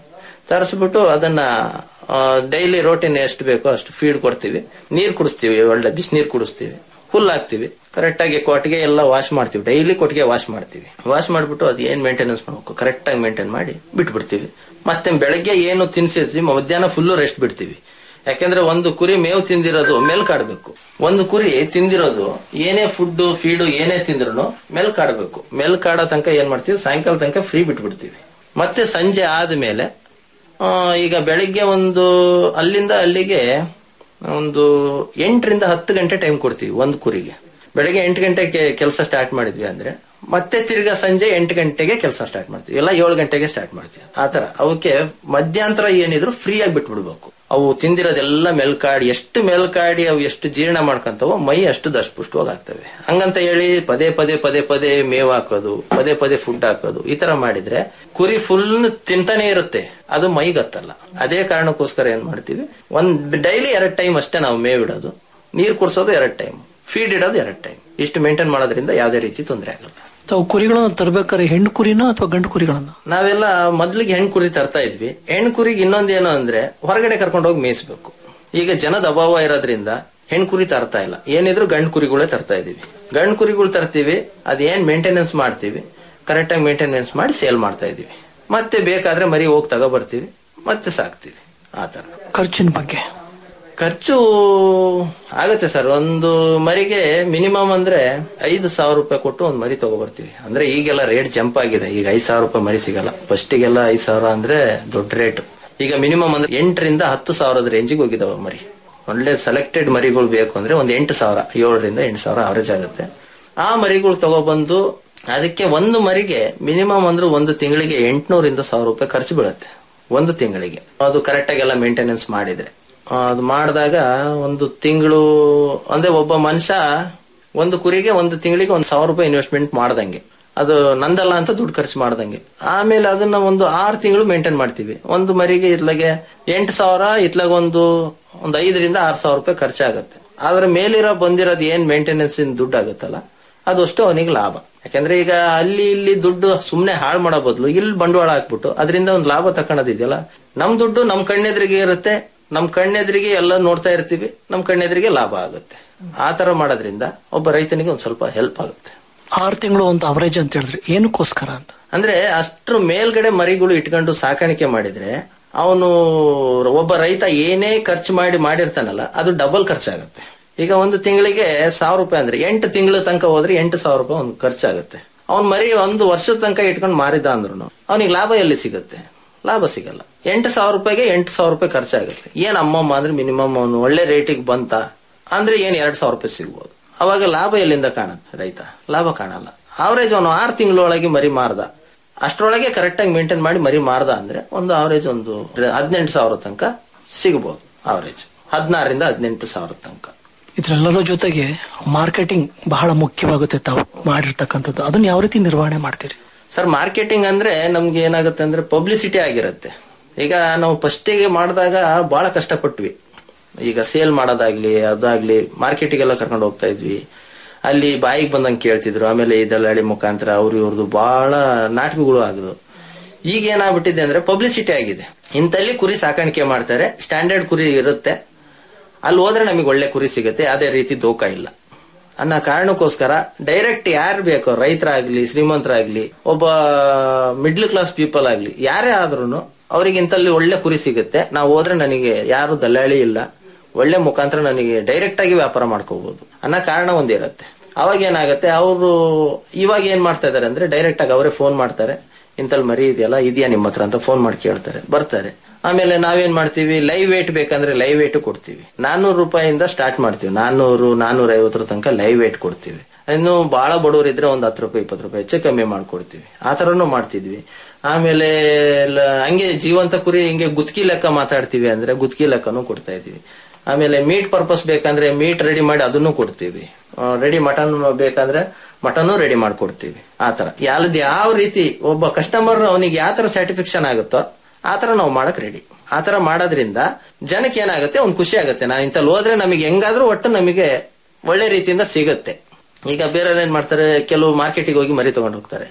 ತರಿಸ್ಬಿಟ್ಟು ಅದನ್ನ ಡೈಲಿ ರೋಟಿನ್ ಎಷ್ಟು ಬೇಕೋ ಅಷ್ಟು ಫೀಡ್ ಕೊಡ್ತೀವಿ ನೀರ್ ಕುಡಿಸ್ತೀವಿ ಒಳ್ಳೆ ಬಿಸಿನೀರ್ ಕುಡಿಸ್ತೀವಿ ಹುಲ್ಲು ಹಾಕ್ತಿವಿ ಕರೆಕ್ಟ್ ಆಗಿ ಕೊಟ್ಟಿಗೆ ಎಲ್ಲ ವಾಶ್ ಮಾಡ್ತೀವಿ ಡೈಲಿ ಕೊಟ್ಟಿಗೆ ವಾಶ್ ಮಾಡ್ತೀವಿ ವಾಶ್ ಮಾಡ್ಬಿಟ್ಟು ಅದು ಏನ್ ಮೇಂಟೆನೆನ್ಸ್ ಮಾಡ್ಬೇಕು ಕರೆಕ್ಟ್ ಆಗಿ ಮೇಂಟೈನ್ ಮಾಡಿ ಬಿಟ್ಬಿಡ್ತೀವಿ ಮತ್ತೆ ಬೆಳಗ್ಗೆ ಏನು ತಿನ್ಸಿರ್ತೀವಿ ಮಧ್ಯಾಹ್ನ ಫುಲ್ಲು ರೆಸ್ಟ್ ಬಿಡ್ತೀವಿ ಯಾಕೆಂದ್ರೆ ಒಂದು ಕುರಿ ಮೇವು ತಿಂದಿರೋದು ಮೆಲ್ಕಾಡ್ಬೇಕು ಒಂದು ಕುರಿ ತಿಂದಿರೋದು ಏನೇ ಫುಡ್ ಫೀಡು ಏನೇ ತಿಂದ್ರು ಮೆಲ್ಕಾಡ್ಬೇಕು ಮೆಲ್ಕಾಡೋ ತನಕ ಏನ್ ಮಾಡ್ತೀವಿ ಸಾಯಂಕಾಲ ತನಕ ಫ್ರೀ ಬಿಟ್ಬಿಡ್ತೀವಿ ಮತ್ತೆ ಸಂಜೆ ಆದ್ಮೇಲೆ ಆ, ಈಗ ಬೆಳಿಗ್ಗೆ ಒಂದು ಅಲ್ಲಿಂದ ಅಲ್ಲಿಗೆ ಒಂದು ಎಂಟರಿಂದ ಹತ್ತು ಗಂಟೆ ಟೈಮ್ ಕೊಡ್ತೀವಿ ಒಂದು ಕುರಿಗೆ ಬೆಳಗ್ಗೆ ಎಂಟು ಗಂಟೆಗೆ ಕೆಲಸ ಸ್ಟಾರ್ಟ್ ಮಾಡಿದ್ವಿ ಅಂದ್ರೆ ಮತ್ತೆ ತಿರ್ಗಾ ಸಂಜೆ ಎಂಟು ಗಂಟೆಗೆ ಕೆಲಸ ಸ್ಟಾರ್ಟ್ ಮಾಡ್ತೀವಿ ಎಲ್ಲ ಏಳು ಗಂಟೆಗೆ ಸ್ಟಾರ್ಟ್ ಮಾಡ್ತೀವಿ ಆತರ ಅವಕ್ಕೆ ಮಧ್ಯಂತರ ಏನಿದ್ರು ಫ್ರೀ ಆಗಿ ಬಿಟ್ಬಿಡ್ಬೇಕು ಅವು ತಿಂದಿರೋದೆಲ್ಲ ಮೆಲ್ಕಾಡಿ ಎಷ್ಟು ಮೆಲ್ಕಾಡಿ ಅವು ಎಷ್ಟು ಜೀರ್ಣ ಮಾಡ್ಕೊಂತವೋ ಮೈ ಅಷ್ಟು ದಷ್ಟಪುಷ್ಟವಾಗಿ ಆಗ್ತವೆ ಹಂಗಂತ ಹೇಳಿ ಪದೇ ಪದೇ ಪದೇ ಪದೇ ಮೇವ್ ಹಾಕೋದು ಪದೇ ಪದೇ ಫುಡ್ ಹಾಕೋದು ಈ ತರ ಮಾಡಿದ್ರೆ ಕುರಿ ಫುಲ್ ತಿಂತಾನೆ ಇರುತ್ತೆ ಅದು ಮೈಗತ್ತಲ್ಲ ಅದೇ ಕಾರಣಕ್ಕೋಸ್ಕರ ಏನ್ ಮಾಡ್ತೀವಿ ಒಂದ್ ಡೈಲಿ ಎರಡ್ ಟೈಮ್ ಅಷ್ಟೇ ನಾವು ಮೇವ್ ಇಡೋದು ನೀರ್ ಕುಡ್ಸೋದು ಎರಡ್ ಟೈಮ್ ಫೀಡ್ ಇಡೋದು ಎರಡ್ ಟೈಮ್ ಇಷ್ಟು ಮೇಂಟೈನ್ ಮಾಡೋದ್ರಿಂದ ಯಾವುದೇ ರೀತಿ ತೊಂದರೆ ಆಗಲ್ಲ ತಾವು ಕುರಿಗಳನ್ನ ತರಬೇಕಾದ್ರೆ ಹೆಣ್ಣು ಕುರಿನ ಅಥವಾ ಗಂಡು ಕುರಿಗಳನ್ನ ನಾವೆಲ್ಲ ಮೊದ್ಲಿಗೆ ಹೆಣ್ ಕುರಿ ತರ್ತಾ ಇದ್ವಿ ಹೆಣ್ ಕುರಿಗೆ ಇನ್ನೊಂದೇನು ಅಂದ್ರೆ ಹೊರಗಡೆ ಕರ್ಕೊಂಡು ಹೋಗಿ ಮೇಯಿಸ್ಬೇಕು ಈಗ ಜನದ ಅಭಾವ ಇರೋದ್ರಿಂದ ಹೆಣ್ ಕುರಿ ತರ್ತಾ ಇಲ್ಲ ಏನಿದ್ರು ಗಂಡು ಕುರಿಗಳೇ ತರ್ತಾ ಇದೀವಿ ಗಂಡು ಕುರಿಗಳು ತರ್ತೀವಿ ಅದೇನ್ ಮೇಂಟೆನೆನ್ಸ್ ಮಾಡ್ತೀವಿ ಕರೆಕ್ಟ್ ಆಗಿ ಮೇಂಟೆನೆನ್ಸ್ ಮಾಡಿ ಸೇಲ್ ಮಾಡ್ತಾ ಇದೀವಿ ಮತ್ತೆ ಬೇಕಾದ್ರೆ ಮರಿ ಹೋಗಿ ತಗೋ ಬರ್ತೀವಿ ಮತ್ತೆ ಸಾಕ್ತಿವಿ ಆತರ ಖರ್ಚಿನ ಬಗ್ಗೆ ಖರ್ಚು ಆಗತ್ತೆ ಸರ್ ಒಂದು ಮರಿಗೆ ಮಿನಿಮಮ್ ಅಂದ್ರೆ ಐದು ಸಾವಿರ ರೂಪಾಯಿ ಕೊಟ್ಟು ಒಂದು ಮರಿ ತಗೊಬರ್ತೀವಿ ಅಂದ್ರೆ ಈಗೆಲ್ಲ ರೇಟ್ ಜಂಪ್ ಆಗಿದೆ ಈಗ ಐದು ಸಾವಿರ ರೂಪಾಯಿ ಮರಿ ಸಿಗಲ್ಲ ಫಸ್ಟಿಗೆಲ್ಲ ಐದು ಸಾವಿರ ಅಂದ್ರೆ ದೊಡ್ಡ ರೇಟ್ ಈಗ ಮಿನಿಮಮ್ ಅಂದ್ರೆ ಎಂಟರಿಂದ ಹತ್ತು ಸಾವಿರದ ರೇಂಜಿಗೆ ಹೋಗಿದಾವ ಮರಿ ಒಳ್ಳೆ ಸೆಲೆಕ್ಟೆಡ್ ಮರಿಗಳು ಬೇಕು ಅಂದ್ರೆ ಒಂದು ಎಂಟು ಸಾವಿರ ಏಳರಿಂದ ಎಂಟು ಸಾವಿರ ಅವರೇಜ್ ಆಗುತ್ತೆ ಆ ಮರಿಗಳು ತಗೊಬಂದು ಅದಕ್ಕೆ ಒಂದು ಮರಿಗೆ ಮಿನಿಮಮ್ ಅಂದ್ರೆ ಒಂದು ತಿಂಗಳಿಗೆ ಎಂಟುನೂರಿಂದ ಸಾವಿರ ರೂಪಾಯಿ ಖರ್ಚು ಬೀಳುತ್ತೆ ಒಂದು ತಿಂಗಳಿಗೆ ಅದು ಕರೆಕ್ಟ್ ಆಗಿ ಎಲ್ಲ ಮೇಂಟೆನೆನ್ಸ್ ಮಾಡಿದ್ರೆ ಆ, ಅದು ಮಾಡಿದಾಗ ಒಂದು ತಿಂಗಳು ಅಂದ್ರೆ ಒಬ್ಬ ಮನುಷ್ಯ ಒಂದು ಕುರಿಗೆ ಒಂದು ತಿಂಗಳಿಗೆ ಒಂದು ಸಾವಿರ ರೂಪಾಯಿ ಇನ್ವೆಸ್ಟ್ಮೆಂಟ್ ಮಾಡ್ದಂಗೆ ಅದು ನಂದಲ್ಲ ಅಂತ ದುಡ್ಡು ಖರ್ಚು ಮಾಡ್ದಂಗೆ ಆಮೇಲೆ ಅದನ್ನ ಒಂದು ಆರು ತಿಂಗಳು ಮೇಂಟೈನ್ ಮಾಡ್ತೀವಿ ಒಂದು ಮರಿಗೆ ಇತ್ಲಾಗೆ ಎಂಟು ಸಾವಿರ ಇತ್ಲಾಗ ಒಂದು ಒಂದು ಐದರಿಂದ ಆರು ಸಾವಿರ ರೂಪಾಯಿ ಖರ್ಚಾಗುತ್ತೆ ಅದ್ರ ಮೇಲಿರೋ ಬಂದಿರೋದು ಏನ್ ಮೇಂಟೆನೆನ್ಸ್ ದುಡ್ಡು ಆಗುತ್ತಲ್ಲ ಅದಷ್ಟು ಅವನಿಗೆ ಲಾಭ ಯಾಕಂದ್ರೆ ಈಗ ಅಲ್ಲಿ ಇಲ್ಲಿ ದುಡ್ಡು ಸುಮ್ನೆ ಹಾಳು ಮಾಡೋ ಬದಲು ಇಲ್ಲಿ ಬಂಡವಾಳ ಹಾಕ್ಬಿಟ್ಟು ಅದರಿಂದ ಒಂದು ಲಾಭ ತಕೊಳ್ಳೋದಿದೆಯಲ್ಲ ನಮ್ ದುಡ್ಡು ನಮ್ ಕಣ್ಣೆದ್ರಿಗೆ ಇರುತ್ತೆ ನಮ್ ಕಣ್ಣೆದ್ರಿಗೆ ಎಲ್ಲ ನೋಡ್ತಾ ಇರ್ತೀವಿ ನಮ್ ಕಣ್ಣೆದ್ರಿಗೆ ಲಾಭ ಆಗುತ್ತೆ ಆ ತರ ಮಾಡೋದ್ರಿಂದ ಒಬ್ಬ ರೈತನಿಗೆ ಒಂದ್ ಸ್ವಲ್ಪ ಹೆಲ್ಪ್ ಆಗುತ್ತೆ ಆರು ತಿಂಗಳು ಒಂದು ಅವರೇಜ್ ಅಂತ ಹೇಳಿದ್ರೆ ಏನಕ್ಕೋಸ್ಕರ ಅಂತ ಅಂದ್ರೆ ಅಷ್ಟ್ರ ಮೇಲ್ಗಡೆ ಮರಿಗಳು ಇಟ್ಕೊಂಡು ಸಾಕಾಣಿಕೆ ಮಾಡಿದ್ರೆ ಅವನು ಒಬ್ಬ ರೈತ ಏನೇ ಖರ್ಚು ಮಾಡಿ ಮಾಡಿರ್ತಾನಲ್ಲ ಅದು ಡಬಲ್ ಖರ್ಚಾಗುತ್ತೆ ಈಗ ಒಂದು ತಿಂಗಳಿಗೆ ಸಾವಿರ ರೂಪಾಯಿ ಅಂದ್ರೆ ಎಂಟು ತಿಂಗಳ ತನಕ ಹೋದ್ರೆ ಎಂಟು ಸಾವಿರ ರೂಪಾಯಿ ಒಂದು ಖರ್ಚಾಗುತ್ತೆ ಅವ್ನ್ ಮರಿ ಒಂದು ವರ್ಷದ ತನಕ ಇಟ್ಕೊಂಡು ಮಾರಿದ ಅಂದ್ರೂ ಅವನಿಗೆ ಲಾಭ ಎಲ್ಲಿ ಸಿಗುತ್ತೆ ಲಾಭ ಸಿಗಲ್ಲ ಎಂಟು ಸಾವಿರ ರೂಪಾಯಿಗೆ ಎಂಟು ಸಾವಿರ ರೂಪಾಯಿ ಖರ್ಚಾಗುತ್ತೆ ಏನ್ ಅಮ್ಮಮ್ಮ ಅಂದ್ರೆ ಮಿನಿಮಮ್ ಅವನು ಒಳ್ಳೆ ರೇಟಿಗೆ ಬಂತ ಅಂದ್ರೆ ಏನ್ ಎರಡ್ ಸಾವಿರ ರೂಪಾಯಿ ಸಿಗ್ಬೋದು ಅವಾಗ ಲಾಭ ಎಲ್ಲಿಂದ ಕಾಣುತ್ತೆ ರೈತ ಲಾಭ ಕಾಣಲ್ಲ ಅವರೇಜ್ ಅವನು ಆರು ತಿಂಗಳೊಳಗೆ ಮರಿ ಮಾರ್ದ ಅಷ್ಟರೊಳಗೆ ಕರೆಕ್ಟ್ ಆಗಿ ಮೇಂಟೈನ್ ಮಾಡಿ ಮರಿ ಮಾರ್ದ ಅಂದ್ರೆ ಒಂದು ಅವರೇಜ್ ಒಂದು ಹದಿನೆಂಟು ಸಾವಿರ ತನಕ ಸಿಗಬಹುದು ಅವರೇಜ್ ಹದಿನಾರರಿಂದ ಹದಿನೆಂಟು ಸಾವಿರ ತನಕ ಇದ್ರೆಲ್ಲರ ಜೊತೆಗೆ ಮಾರ್ಕೆಟಿಂಗ್ ಬಹಳ ಮುಖ್ಯವಾಗುತ್ತೆ ತಾವು ಮಾಡಿರ್ತಕ್ಕಂಥದ್ದು ಅದನ್ನ ಯಾವ ರೀತಿ ನಿರ್ವಹಣೆ ಮಾಡ್ತೀರಿ ಸರ್ ಮಾರ್ಕೆಟಿಂಗ್ ಅಂದ್ರೆ ನಮ್ಗೆ ಏನಾಗುತ್ತೆ ಅಂದ್ರೆ ಪಬ್ಲಿಸಿಟಿ ಆಗಿರುತ್ತೆ ಈಗ ನಾವು ಫಸ್ಟಿಗೆ ಮಾಡಿದಾಗ ಬಹಳ ಕಷ್ಟಪಟ್ವಿ ಈಗ ಸೇಲ್ ಮಾಡೋದಾಗ್ಲಿ ಅದಾಗ್ಲಿ ಮಾರ್ಕೆಟಿಗೆಲ್ಲ ಕರ್ಕೊಂಡು ಹೋಗ್ತಾ ಇದ್ವಿ ಅಲ್ಲಿ ಬಾಯಿಗೆ ಬಂದಂಗೆ ಕೇಳ್ತಿದ್ರು ಆಮೇಲೆ ಈ ದಲ್ಲಾಳಿ ಮುಖಾಂತರ ಅವ್ರು ಇವ್ರದ್ದು ಬಹಳ ನಾಟಕಗಳು ಆಗುದು ಈಗ ಏನಾಗ್ಬಿಟ್ಟಿದೆ ಅಂದ್ರೆ ಪಬ್ಲಿಸಿಟಿ ಆಗಿದೆ ಇಂತಲ್ಲಿ ಕುರಿ ಸಾಕಾಣಿಕೆ ಮಾಡ್ತಾರೆ ಸ್ಟ್ಯಾಂಡರ್ಡ್ ಕುರಿ ಇರುತ್ತೆ ಅಲ್ಲಿ ಹೋದ್ರೆ ನಮಗೆ ಒಳ್ಳೆ ಕುರಿ ಸಿಗುತ್ತೆ ಯಾವುದೇ ರೀತಿ ದೋಖ ಇಲ್ಲ ಅನ್ನೋ ಕಾರಣಕ್ಕೋಸ್ಕರ ಡೈರೆಕ್ಟ್ ಯಾರು ಬೇಕೋ ರೈತರಾಗ್ಲಿ ಶ್ರೀಮಂತರಾಗ್ಲಿ ಒಬ್ಬ ಮಿಡ್ಲ್ ಕ್ಲಾಸ್ ಪೀಪಲ್ ಆಗ್ಲಿ ಯಾರೇ ಆದ್ರೂ ಅವ್ರಿಗೆ ಇಂತಲ್ಲಿ ಒಳ್ಳೆ ಕುರಿ ಸಿಗುತ್ತೆ ನಾವು ಹೋದ್ರೆ ನನಗೆ ಯಾರು ದಲ್ಲಾಳಿ ಇಲ್ಲ ಒಳ್ಳೆ ಮುಖಾಂತರ ನನಗೆ ಡೈರೆಕ್ಟ್ ಆಗಿ ವ್ಯಾಪಾರ ಮಾಡ್ಕೋಬಹುದು ಅನ್ನೋ ಕಾರಣ ಒಂದಿರುತ್ತೆ ಅವಾಗ ಏನಾಗುತ್ತೆ ಅವರು ಇವಾಗ ಏನ್ ಮಾಡ್ತಾ ಇದಾರೆ ಅಂದ್ರೆ ಡೈರೆಕ್ಟ್ ಆಗಿ ಅವರೇ ಫೋನ್ ಮಾಡ್ತಾರೆ ಇಂತಲ್ಲಿ ಮರಿ ಇದೆಯಲ್ಲ ಇದೆಯಾ ನಿಮ್ಮ ಹತ್ರ ಅಂತ ಫೋನ್ ಮಾಡಿ ಕೇಳ್ತಾರೆ ಬರ್ತಾರೆ ಆಮೇಲೆ ನಾವೇನ್ ಮಾಡ್ತೀವಿ ಲೈವ್ ವೇಟ್ ಬೇಕಂದ್ರೆ ಲೈವ್ ವೇಟ್ ಕೊಡ್ತೀವಿ ನಾನ್ನೂರು ರೂಪಾಯಿಂದ ಸ್ಟಾರ್ಟ್ ಮಾಡ್ತೀವಿ ನಾನ್ನೂರು ನಾನ್ನೂರ ಐವತ್ತರ ತನಕ ಲೈವ್ ವೇಟ್ ಕೊಡ್ತೀವಿ ಇನ್ನು ಬಹಳ ಬಡವರು ಇದ್ರೆ ಒಂದ್ ಹತ್ತು ರೂಪಾಯಿ ಇಪ್ಪತ್ತು ರೂಪಾಯಿ ಹೆಚ್ಚು ಕಮ್ಮಿ ಮಾಡ್ಕೊಡ್ತೀವಿ ಆ ತರನು ಮಾಡ್ತಿದ್ವಿ ಆಮೇಲೆ ಲ- ಹಂಗೆ ಜೀವಂತ ಕುರಿ ಹಿಂಗೆ ಗುತ್ಕಿ ಲೆಕ್ಕ ಮಾತಾಡ್ತೀವಿ ಅಂದ್ರೆ ಗುತ್ಕಿ ಲೆಕ್ಕನೂ ಕೊಡ್ತಾ ಇದೀವಿ ಆಮೇಲೆ ಮೀಟ್ ಪರ್ಪಸ್ ಬೇಕಂದ್ರೆ ಮೀಟ್ ರೆಡಿ ಮಾಡಿ ಅದನ್ನು ಕೊಡ್ತೀವಿ ರೆಡಿ ಮಟನ್ ಬೇಕಂದ್ರೆ ಮಟನ್ ರೆಡಿ ಮಾಡ್ಕೊಡ್ತೀವಿ ಆತರ ಯಾವ್ದು ಯಾವ ರೀತಿ ಒಬ್ಬ ಕಸ್ಟಮರ್ ಅವನಿಗೆ ಯಾವ ತರ ಸ್ಯಾಟಿಸ್ಫ್ಯಾಕ್ಷನ್ ಆಗುತ್ತೋ ಆತರ ನಾವು ಮಾಡಕ್ ರೆಡಿ ಆತರ ಮಾಡೋದ್ರಿಂದ ಜನಕ್ಕೆ ಏನಾಗುತ್ತೆ ಒಂದ್ ಖುಷಿ ಆಗುತ್ತೆ ನಾವು ಇಂತಲ್ಲಿ ಹೋದ್ರೆ ನಮಗೆ ಹೆಂಗಾದ್ರೂ ಒಟ್ಟು ನಮಗೆ ಒಳ್ಳೆ ರೀತಿಯಿಂದ ಸಿಗುತ್ತೆ ಈಗ ಬೇರೆ ಏನ್ ಮಾಡ್ತಾರೆ ಕೆಲವು ಮಾರ್ಕೆಟಿಗೆ ಹೋಗಿ ಮರಿ ತಗೊಂಡು ಹೋಗ್ತಾರೆ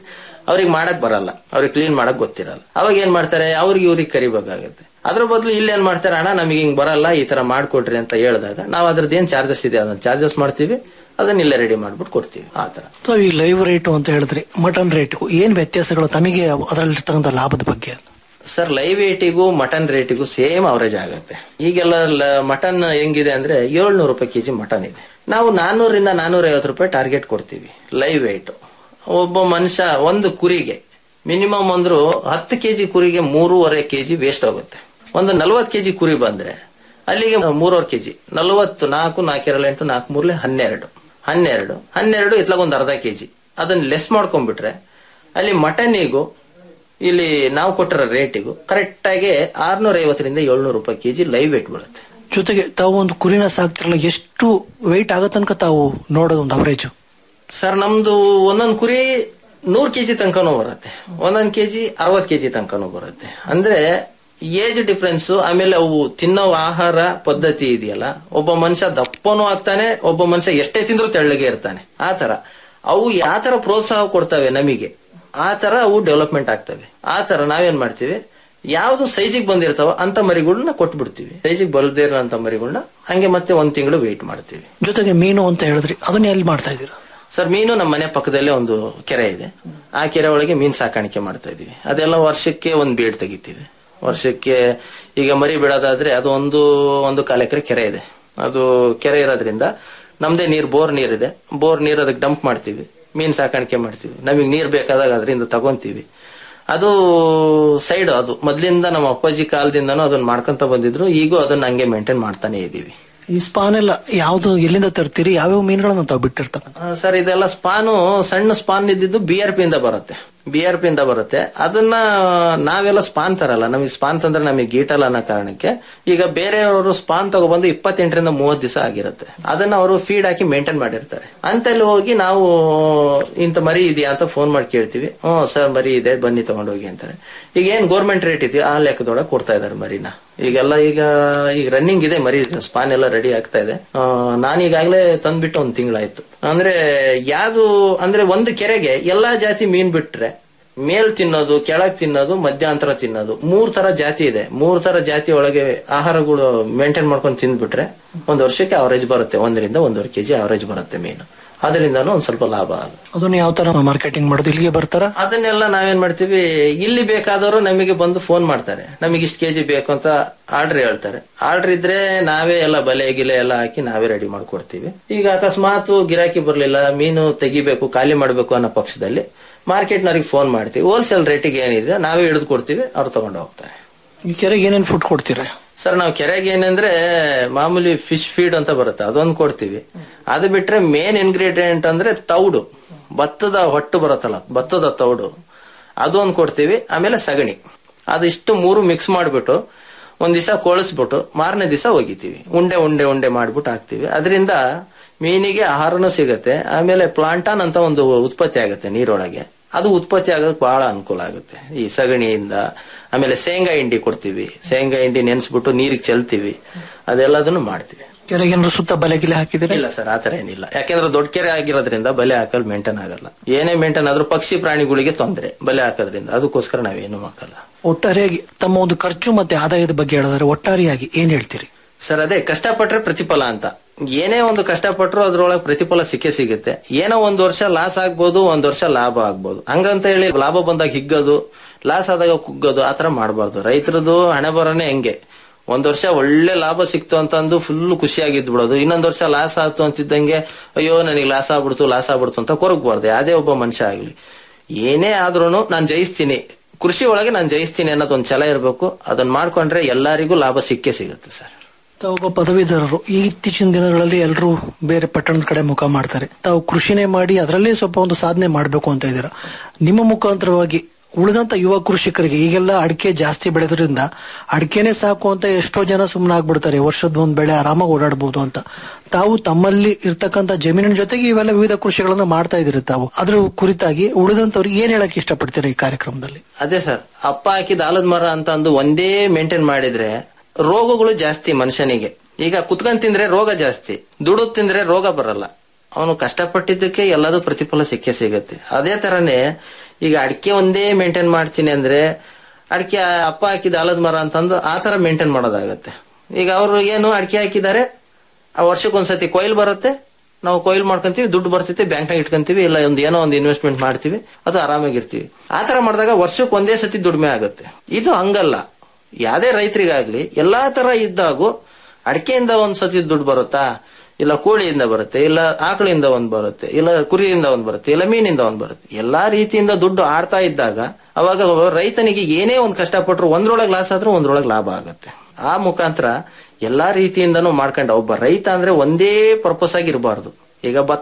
ಅವ್ರಿಗೆ ಮಾಡಕ್ ಬರಲ್ಲ ಅವ್ರಿಗೆ ಕ್ಲೀನ್ ಮಾಡಕ್ ಗೊತ್ತಿರಲ್ಲ ಅವಾಗ ಏನ್ ಮಾಡ್ತಾರೆ ಅವ್ರಿಗೆ ಇವ್ರಿಗೆ ಕರಿಬೇಕಾಗತ್ತೆ ಅದ್ರ ಬದಲು ಇಲ್ಲಿ ಏನ್ ಮಾಡ್ತಾರೆ ಅಣ್ಣ ನಮಗೆ ಹಿಂಗ್ ಬರಲ್ಲ ಈ ತರ ಮಾಡ್ಕೊಡ್ರಿ ಅಂತ ಹೇಳಿದಾಗ ನಾವು ಅದ್ರದ್ದು ಏನ್ ಚಾರ್ಜಸ್ ಇದೆ ಅದನ್ನ ಚಾರ್ಜಸ್ ಮಾಡ್ತೀವಿ ಅದನ್ನ ಇಲ್ಲೇ ರೆಡಿ ಮಾಡ್ಬಿಟ್ಟು ಕೊಡ್ತೀವಿ ಆ ತರ ತಾವು ಈ ಲೈವ್ ರೇಟು ಅಂತ ಹೇಳಿದ್ರಿ ಮಟನ್ ರೇಟ್ಗೂ ಏನ್ ವ್ಯತ್ಯಾಸಗಳು ತಮಗೆ ಅದರಲ್ಲಿರ್ತಕ್ಕಂಥ ಲಾಭದ ಬಗ್ಗೆ ಸರ್ ಲೈವ್ ವೇಟಿಗೂ ಮಟನ್ ರೇಟಿಗೂ ಸೇಮ್ ಅವರೇಜ್ ಆಗುತ್ತೆ ಈಗೆಲ್ಲ ಮಟನ್ ಹೆಂಗಿದೆ ಅಂದ್ರೆ ಏಳ್ನೂರು ರೂಪಾಯಿ ಕೆಜಿ ಮಟನ್ ಇದೆ ನಾವು ನಾನ್ನೂರಿಂದ ನಾನ್ನೂರ ಐವತ್ತು ರೂಪಾಯಿ ಟಾರ್ಗೆಟ್ ಕೊಡ್ತೀವಿ ಲೈವ್ ವೇಟ್ ಒಬ್ಬ ಮನುಷ್ಯ ಒಂದು ಕುರಿಗೆ ಮಿನಿಮಮ್ ಅಂದ್ರು ಹತ್ತು ಕೆಜಿ ಕುರಿಗೆ ಮೂರುವರೆ ಕೆಜಿ ವೇಸ್ಟ್ ಆಗುತ್ತೆ ಒಂದು ನಲ್ವತ್ತು ಕೆಜಿ ಕುರಿ ಬಂದ್ರೆ ಅಲ್ಲಿಗೆ ಮೂರುವರೆ ಕೆಜಿ ನಲವತ್ತು ನಾಲ್ಕು ನಾಲ್ಕೆರಡು ಎಂಟು ನಾಲ್ಕು ಮೂರ್ಲೆ ಹನ್ನೆರಡು ಹನ್ನೆರಡು ಹನ್ನೆರಡು ಇತ್ಲಾಗ ಒಂದು ಅರ್ಧ ಕೆಜಿ ಅದನ್ನ ಲೆಸ್ ಮಾಡ್ಕೊಂಡ್ಬಿಟ್ರೆ ಅಲ್ಲಿ ಮಟನಿಗೂ ಇಲ್ಲಿ ನಾವು ಕೊಟ್ಟಿರೋ ರೇಟಿಗೂ ಕರೆಕ್ಟ್ ಆಗಿ ಆರ್ನೂರ ಐವತ್ತರಿಂದ ಏಳ್ನೂರು ರೂಪಾಯಿ ಕೆಜಿ ಲೈವ್ ವೇಟ್ ಬೀಳುತ್ತೆ ಜೊತೆಗೆ ತಾವು ಒಂದು ಕುರಿನ ಸಾಕ್ತಿರಲ್ಲ ಎಷ್ಟು ವೆಯ್ಟ್ ಆಗೋ ತನಕ ತಾವು ನೋಡೋದು ಒಂದು ಅವರೇಜು ಸರ್ ನಮ್ದು ಒಂದೊಂದು ಕುರಿ ನೂರ್ ಕೆಜಿ ತನಕನೂ ಬರುತ್ತೆ ಒಂದೊಂದು ಕೆಜಿ ಅರವತ್ ಕೆಜಿ ತನಕನೂ ಬರುತ್ತೆ ಅಂದ್ರೆ ಏಜ್ ಡಿಫ್ರೆನ್ಸ್ ಆಮೇಲೆ ಅವು ತಿನ್ನೋ ಆಹಾರ ಪದ್ಧತಿ ಇದೆಯಲ್ಲ ಒಬ್ಬ ಮನುಷ್ಯ ದಪ್ಪನೂ ಆಗ್ತಾನೆ ಒಬ್ಬ ಮನುಷ್ಯ ಎಷ್ಟೇ ತಿಂದ್ರೂ ತೆಳ್ಳಗೆ ಇರ್ತಾನೆ ಆ ತರ ಅವು ಯಾವ ತರ ಪ್ರೋತ್ಸಾಹ ಕೊಡ್ತವೆ ನಮಗೆ ಆ ತರ ಅವು ಡೆವಲಪ್ಮೆಂಟ್ ಆಗ್ತವೆ ಆ ತರ ನಾವೇನ್ ಮಾಡ್ತೀವಿ ಯಾವ್ದು ಸೈಜಿಗೆ ಬಂದಿರ್ತಾವ ಅಂತ ಮರಿಗಳನ್ನ ಕೊಟ್ಬಿಡ್ತೀವಿ ಸೈಜಿಗೆ ಬಲ್ದೇ ಇರೋಂತ ಮರಿಗಳನ್ನ ಹಂಗೆ ಮತ್ತೆ ಒಂದ್ ತಿಂಗಳು ವೆಯ್ಟ್ ಮಾಡ್ತೀವಿ ಜೊತೆಗೆ ಮೀನು ಅಂತ ಹೇಳಿದ್ರಿ ಅದನ್ನ ಎಲ್ಲಿ ಮಾಡ್ತಾ ಇದ್ದೀರಾ ಸರ್ ಮೀನು ನಮ್ಮ ಮನೆ ಪಕ್ಕದಲ್ಲೇ ಒಂದು ಕೆರೆ ಇದೆ ಆ ಕೆರೆ ಒಳಗೆ ಮೀನ್ ಸಾಕಾಣಿಕೆ ಮಾಡ್ತಾ ಇದೀವಿ ಅದೆಲ್ಲ ವರ್ಷಕ್ಕೆ ಒಂದ್ ಬೀಡ್ ತೆಗಿತೀವಿ ವರ್ಷಕ್ಕೆ ಈಗ ಮರಿ ಬಿಡೋದಾದ್ರೆ ಅದು ಒಂದು ಒಂದು ಕಾಲ ಎಕರೆ ಕೆರೆ ಇದೆ ಅದು ಕೆರೆ ಇರೋದ್ರಿಂದ ನಮ್ದೇ ನೀರ್ ಬೋರ್ ನೀರಿದೆ ಬೋರ್ ನೀರ್ ಅದಕ್ಕೆ ಡಂಪ್ ಮಾಡ್ತೀವಿ ಮೀನ್ ಸಾಕಾಣಿಕೆ ಮಾಡ್ತೀವಿ ನಮಗೆ ನೀರ್ ಬೇಕಾದಾಗ ಅದರಿಂದ ತಗೊಂತೀವಿ ಅದು ಸೈಡ್ ಅದು ಮೊದ್ಲಿಂದ ನಮ್ಮ ಅಪ್ಪಾಜಿ ಕಾಲದಿಂದನೂ ಅದನ್ನ ಮಾಡ್ಕೊಂತ ಬಂದಿದ್ರು ಈಗೂ ಅದನ್ನ ಹಂಗೆ ಮೇಂಟೈನ್ ಮಾಡ್ತಾನೆ ಇದೀವಿ ಈ ಸ್ಪಾನ್ ಎಲ್ಲ ಯಾವ್ದು ಎಲ್ಲಿಂದ ತರ್ತೀರಿ ಯಾವ್ಯಾವ ಮೀನುಗಳನ್ನ ತಾವು ಬಿಟ್ಟಿರ್ತಾರೆ ಆ, ಸರ್ ಇದೆಲ್ಲ ಸ್ಪಾನು ಸಣ್ಣ ಸ್ಪಾನ್ ಇದ್ದಿದ್ದು ಬಿ ಆರ್ ಪಿ ಇಂದ ಬರುತ್ತೆ ಬಿ ಆರ್ ಪಿ ಇಂದ ಬರುತ್ತೆ ಅದನ್ನ ನಾವೆಲ್ಲ ಸ್ಪಾನ್ ತರಲ್ಲ ನಮಗೆ ಸ್ಪಾನ್ ತಂದ್ರೆ ನಮಗೆ ಗೀಟಲ್ಲ ಅನ್ನೋ ಕಾರಣಕ್ಕೆ ಈಗ ಬೇರೆಯವರು ಸ್ಪಾನ್ ತಗೊಬಂದು ಇಪ್ಪತ್ತೆಂಟರಿಂದ ಮೂವತ್ತು ದಿವಸ ಆಗಿರುತ್ತೆ ಅದನ್ನ ಅವರು ಫೀಡ್ ಹಾಕಿ ಮೇಂಟೈನ್ ಮಾಡಿರ್ತಾರೆ ಅಂತಲ್ಲಿ ಹೋಗಿ ನಾವು ಇಂಥ ಮರಿ ಇದೆಯಾ ಅಂತ ಫೋನ್ ಮಾಡಿ ಕೇಳ್ತೀವಿ ಹ್ಞೂ ಸರ್ ಮರಿ ಇದೆ ಬನ್ನಿ ತಗೊಂಡೋಗಿ ಅಂತಾರೆ ಈಗ ಏನ್ ಗೌರ್ಮೆಂಟ್ ರೇಟ್ ಇದೆಯೋ ಆ ಲೆಕ್ಕದೊಳಗೆ ಕೊಡ್ತಾ ಇದಾರೆ ಮರಿನ ಈಗೆಲ್ಲ ಈಗ ಈಗ ರನ್ನಿಂಗ್ ಇದೆ ಮರಿ ಸ್ಪಾನ್ ಎಲ್ಲ ರೆಡಿ ಆಗ್ತಾ ಇದೆ ಆ, ನಾನು ಈಗಾಗಲೇ ತಂದ್ಬಿಟ್ಟು ಒಂದ್ ತಿಂಗಳಾಯ್ತು ಅಂದ್ರೆ ಯಾವ್ದು ಅಂದ್ರೆ ಒಂದು ಕೆರೆಗೆ ಎಲ್ಲಾ ಜಾತಿ ಮೀನ್ ಬಿಟ್ರೆ ಮೇಲ್ ತಿನ್ನೋದು ಕೆಳಗ್ ತಿನ್ನೋದು ಮಧ್ಯಾಂತರ ತಿನ್ನೋದು ಮೂರ್ ತರ ಜಾತಿ ಇದೆ ಮೂರ್ ತರ ಜಾತಿ ಒಳಗೆ ಆಹಾರಗಳು ಮೇಂಟೈನ್ ಮಾಡ್ಕೊಂಡು ತಿಂದ್ಬಿಟ್ರೆ ಒಂದ್ ವರ್ಷಕ್ಕೆ ಅವರೇಜ್ ಬರುತ್ತೆ ಒಂದರಿಂದ ಒಂದೂವರೆ ಕೆಜಿ ಅವರೇಜ್ ಬರುತ್ತೆ ಮೀನು ಅದರಿಂದನೂ ಒಂದ್ ಸ್ವಲ್ಪ ಲಾಭ ಆಗುತ್ತೆ ಅದನ್ನ ಯಾವ ತರ ಮಾರ್ಕೆಟಿಂಗ್ ಮಾಡೋದು ಇಲ್ಲಿಗೆ ಬರ್ತಾರ ಅದನ್ನೆಲ್ಲ ನಾವೇನ್ ಮಾಡ್ತೀವಿ ಇಲ್ಲಿ ಬೇಕಾದವರು ನಮಗೆ ಬಂದು ಫೋನ್ ಮಾಡ್ತಾರೆ ನಮಗೆ ಇಷ್ಟು ಕೆಜಿ ಬೇಕು ಅಂತ ಆರ್ಡರ್ ಹೇಳ್ತಾರೆ ಆರ್ಡರ್ ಇದ್ರೆ ನಾವೇ ಎಲ್ಲ ಬಲೆ ಗಿಲೆ ಎಲ್ಲ ಹಾಕಿ ನಾವೇ ರೆಡಿ ಮಾಡ್ಕೊಡ್ತೀವಿ ಈಗ ಅಕಸ್ಮಾತ್ ಗಿರಾಕಿ ಬರ್ಲಿಲ್ಲ ಮೀನು ತೆಗಿಬೇಕು ಖಾಲಿ ಮಾಡ್ಬೇಕು ಅನ್ನೋ ಪಕ್ಷದಲ್ಲಿ ಮಾರ್ಕೆಟ್ನವ್ರಿಗೆ ಫೋನ್ ಮಾಡ್ತೀವಿ ಹೋಲ್ಸೇಲ್ ರೇಟಿಗೆ ಏನಿದೆ ನಾವೇ ಹಿಡಿದು ಕೊಡ್ತೀವಿ ಅವ್ರು ತಗೊಂಡು ಹೋಗ್ತಾರೆ ಈ ಕೆರೆಗೆ ಏನೇನ್ ಫುಡ್ ಕೊಡ್ತೀರಾ ಸರ್ ನಾವು ಕೆರೆಗೆ ಏನಂದ್ರೆ ಮಾಮೂಲಿ ಫಿಶ್ ಫೀಡ್ ಅಂತ ಬರುತ್ತೆ ಅದೊಂದು ಕೊಡ್ತೀವಿ ಅದು ಬಿಟ್ರೆ ಮೇನ್ ಇಂಗ್ರೀಡಿಯೆಂಟ್ ಅಂದ್ರೆ ತೌಡು ಭತ್ತದ ಹೊಟ್ಟು ಬರುತ್ತಲ್ಲ ಭತ್ತದ ತೌಡು ಅದೊಂದು ಕೊಡ್ತೀವಿ ಆಮೇಲೆ ಸಗಣಿ ಅದಿಷ್ಟು ಮೂರು ಮಿಕ್ಸ್ ಮಾಡಿಬಿಟ್ಟು ಒಂದ್ ದಿವಸ ಕೊಳಿಸ್ಬಿಟ್ಟು ಮಾರನೇ ದಿವಸ ಒಗಿತೀವಿ ಉಂಡೆ ಉಂಡೆ ಉಂಡೆ ಮಾಡ್ಬಿಟ್ಟು ಹಾಕ್ತಿವಿ ಅದರಿಂದ ಮೀನಿಗೆ ಆಹಾರನೂ ಸಿಗತ್ತೆ ಆಮೇಲೆ ಪ್ಲಾಂಟಾನ್ ಅಂತ ಒಂದು ಉತ್ಪತ್ತಿ ಆಗುತ್ತೆ ನೀರೊಳಗೆ ಅದು ಉತ್ಪತ್ತಿ ಆಗೋದಕ್ಕೆ ಬಹಳ ಅನುಕೂಲ ಆಗುತ್ತೆ ಈ ಸಗಣಿಯಿಂದ ಆಮೇಲೆ ಶೇಂಗಾ ಹಿಂಡಿ ಕೊಡ್ತೀವಿ ಶೇಂಗಾ ಹಿಂಡಿ ನೆನ್ಸ್ಬಿಟ್ಟು ನೀರಿಗೆ ಚೆಲ್ತೀವಿ ಅದೆಲ್ಲದನ್ನು ಮಾಡ್ತೀವಿ ಕೆರೆಗೆ ಏನಾದ್ರು ಸುತ್ತ ಬಲೆ ಗಿಲೆ ಹಾಕಿದ್ರೆ ಇಲ್ಲ ಸರ್ ಆತರ ಏನಿಲ್ಲ ಯಾಕೆಂದ್ರೆ ದೊಡ್ಡ ಕೆರೆ ಆಗಿರೋದ್ರಿಂದ ಬಲೆ ಹಾಕಲ್ ಮೇಂಟೈನ್ ಆಗಲ್ಲ ಏನೇ ಮೇಂಟೈನ್ ಆದ್ರೂ ಪಕ್ಷಿ ಪ್ರಾಣಿಗಳಿಗೆ ತೊಂದರೆ ಬಲೆ ಹಾಕೋದ್ರಿಂದ ಅದಕ್ಕೋಸ್ಕರ ನಾವೇನು ಹಾಕಲ್ಲ ಒಟ್ಟಾರೆಯಾಗಿ ತಮ್ಮ ಒಂದು ಖರ್ಚು ಮತ್ತೆ ಆದಾಯದ ಬಗ್ಗೆ ಹೇಳಿದ್ರೆ ಒಟ್ಟಾರೆಯಾಗಿ ಏನ್ ಹೇಳ್ತೀರಿ ಸರ್ ಅದೇ ಕಷ್ಟಪಟ್ರೆ ಪ್ರತಿಫಲ ಅಂತ ಏನೇ ಒಂದು ಕಷ್ಟಪಟ್ರು ಅದ್ರೊಳಗೆ ಪ್ರತಿಫಲ ಸಿಕ್ಕೇ ಸಿಗುತ್ತೆ ಏನೋ ಒಂದ್ ವರ್ಷ ಲಾಸ್ ಆಗ್ಬೋದು ಒಂದ್ ವರ್ಷ ಲಾಭ ಆಗ್ಬೋದು ಹಂಗಂತ ಹೇಳಿ ಲಾಭ ಬಂದಾಗ ಹಿಗ್ಗೋದು ಲಾಸ್ ಆದಾಗ ಕುಗ್ಗೋದು ಆತರ ಮಾಡಬಾರ್ದು ರೈತರದು ಹಣೆ ಬರೋನೆ ಹೆಂಗೆ ಒಂದ್ ವರ್ಷ ಒಳ್ಳೆ ಲಾಭ ಸಿಕ್ತು ಅಂತಂದು ಫುಲ್ ಖುಷಿಯಾಗಿದ್ ಬಿಡೋದು ಇನ್ನೊಂದ್ ವರ್ಷ ಲಾಸ್ ಆಯ್ತು ಅಂತಿದ್ದಂಗೆ ಅಯ್ಯೋ ನನಗೆ ಲಾಸ್ ಆಗ್ಬಿಡ್ತು ಲಾಸ್ ಆಗ್ಬಿಡ್ತು ಅಂತ ಕೊರಗಬಾರ್ದು ಯಾವ್ದೇ ಒಬ್ಬ ಮನುಷ್ಯ ಆಗ್ಲಿ ಏನೇ ಆದ್ರೂ ನಾನು ಜಯಿಸ್ತೀನಿ ಕೃಷಿ ಒಳಗೆ ನಾನು ಜಯಿಸ್ತೀನಿ ಅನ್ನೋದು ಒಂದ್ ಛಲ ಇರಬೇಕು ಅದನ್ನ ಮಾಡ್ಕೊಂಡ್ರೆ ಎಲ್ಲರಿಗೂ ಲಾಭ ಸಿಕ್ಕೇ ಸಿಗುತ್ತೆ ಸರ್ ತಾವು ಒಬ್ಬ ಪದವೀಧರರು ಈ ಇತ್ತೀಚಿನ ದಿನಗಳಲ್ಲಿ ಎಲ್ಲರೂ ಬೇರೆ ಪಟ್ಟಣದ ಕಡೆ ಮುಖ ಮಾಡ್ತಾರೆ ತಾವು ಕೃಷಿನೇ ಮಾಡಿ ಅದರಲ್ಲೇ ಸ್ವಲ್ಪ ಒಂದು ಸಾಧನೆ ಮಾಡಬೇಕು ಅಂತ ಇದ್ದೀರಾ ನಿಮ್ಮ ಮುಖಾಂತರವಾಗಿ ಉಳಿದಂತ ಯುವ ಕೃಷಿಕರಿಗೆ ಈಗೆಲ್ಲ ಅಡಿಕೆ ಜಾಸ್ತಿ ಬೆಳೆದ್ರಿಂದ ಅಡಿಕೆನೆ ಸಾಕು ಅಂತ ಎಷ್ಟೋ ಜನ ಸುಮ್ಮನೆ ಆಗ್ಬಿಡ್ತಾರೆ ವರ್ಷದ ಒಂದ್ ಬೆಳೆ ಆರಾಮಾಗಿ ಓಡಾಡಬಹುದು ಅಂತ ತಾವು ತಮ್ಮಲ್ಲಿ ಇರ್ತಕ್ಕಂಥ ಜಮೀನಿನ ಜೊತೆಗೆ ಇವೆಲ್ಲ ವಿವಿಧ ಕೃಷಿಗಳನ್ನ ಮಾಡ್ತಾ ಇದ್ದೀರಿ ತಾವು ಅದ್ರ ಕುರಿತಾಗಿ ಉಳಿದಂತವ್ರಿಗೆ ಏನ್ ಹೇಳಕ್ ಇಷ್ಟಪಡ್ತೀರಾ ಈ ಕಾರ್ಯಕ್ರಮದಲ್ಲಿ ಅದೇ ಸರ್ ಅಪ್ಪ ಹಾಕಿದ ಆಲದ ಮರ ಅಂತ ಅಂದು ಒಂದೇ ಮೇಂಟೈನ್ ಮಾಡಿದ್ರೆ ರೋಗಗಳು ಜಾಸ್ತಿ ಮನುಷ್ಯನಿಗೆ ಈಗ ಕುತ್ಕೊಂಡ್ ತಿಂದ್ರೆ ರೋಗ ಜಾಸ್ತಿ ದುಡ್ಡು ತಿಂದ್ರೆ ರೋಗ ಬರಲ್ಲ ಅವನು ಕಷ್ಟಪಟ್ಟಿದ್ದಕ್ಕೆ ಎಲ್ಲದೂ ಪ್ರತಿಫಲ ಸಿಕ್ಕೇ ಸಿಗುತ್ತೆ ಅದೇ ತರನೇ ಈಗ ಅಡಿಕೆ ಒಂದೇ ಮೇಂಟೈನ್ ಮಾಡ್ತೀನಿ ಅಂದ್ರೆ ಅಡಿಕೆ ಅಪ್ಪ ಹಾಕಿದ ಆಲದ ಮರ ಅಂತಂದು ಆ ತರ ಮೇಂಟೈನ್ ಮಾಡೋದಾಗತ್ತೆ ಈಗ ಅವರು ಏನು ಅಡಿಕೆ ಹಾಕಿದ್ದಾರೆ ಆ ವರ್ಷಕ್ಕೊಂದ್ಸತಿ ಕೊಯ್ಲು ಬರುತ್ತೆ ನಾವು ಕೊಯ್ಲು ಮಾಡ್ಕೊಂತೀವಿ ದುಡ್ಡು ಬರ್ತೈತೆ ಬ್ಯಾಂಕ್ನಾಗ ಇಟ್ಕೊಂತೀವಿ ಇಲ್ಲ ಒಂದು ಏನೋ ಒಂದು ಇನ್ವೆಸ್ಟ್ಮೆಂಟ್ ಮಾಡ್ತೀವಿ ಅದು ಆರಾಮಾಗಿರ್ತೀವಿ ಆ ತರ ಮಾಡಿದಾಗ ವರ್ಷಕ್ಕೆ ಒಂದೇ ಸತಿ ದುಡಿಮೆ ಆಗುತ್ತೆ ಇದು ಹಂಗಲ್ಲ ಯಾವ್ದೇ ರೈತರಿಗಾಗ್ಲಿ ಎಲ್ಲಾ ತರ ಇದ್ದಾಗೂ ಅಡಿಕೆಯಿಂದ ಒಂದ್ ಸತಿ ದುಡ್ಡು ಬರುತ್ತಾ ಇಲ್ಲ ಕೋಳಿಯಿಂದ ಬರುತ್ತೆ ಇಲ್ಲ ಆಕಳಿಂದ ಒಂದ್ ಬರುತ್ತೆ ಇಲ್ಲ ಕುರಿಯಿಂದ ಒಂದ್ ಬರುತ್ತೆ ಇಲ್ಲ ಮೀನಿಂದ ಒಂದ್ ಬರುತ್ತೆ ಎಲ್ಲಾ ರೀತಿಯಿಂದ ದುಡ್ಡು ಆಡ್ತಾ ಇದ್ದಾಗ ಅವಾಗ ರೈತನಿಗೆ ಏನೇ ಒಂದ್ ಕಷ್ಟಪಟ್ರು ಒಂದ್ರೊಳಗೆ ಲಾಸ್ ಆದ್ರೂ ಒಂದ್ರೊಳಗೆ ಲಾಭ ಆಗುತ್ತೆ ಆ ಮುಖಾಂತರ ಎಲ್ಲಾ ರೀತಿಯಿಂದನೂ ಮಾಡ್ಕೊಂಡ ಒಬ್ಬ ರೈತ ಅಂದ್ರೆ ಒಂದೇ ಪರ್ಪಸ್ ಆಗಿ ಇರಬಾರ್ದು ಈಗ ಭತ್ತ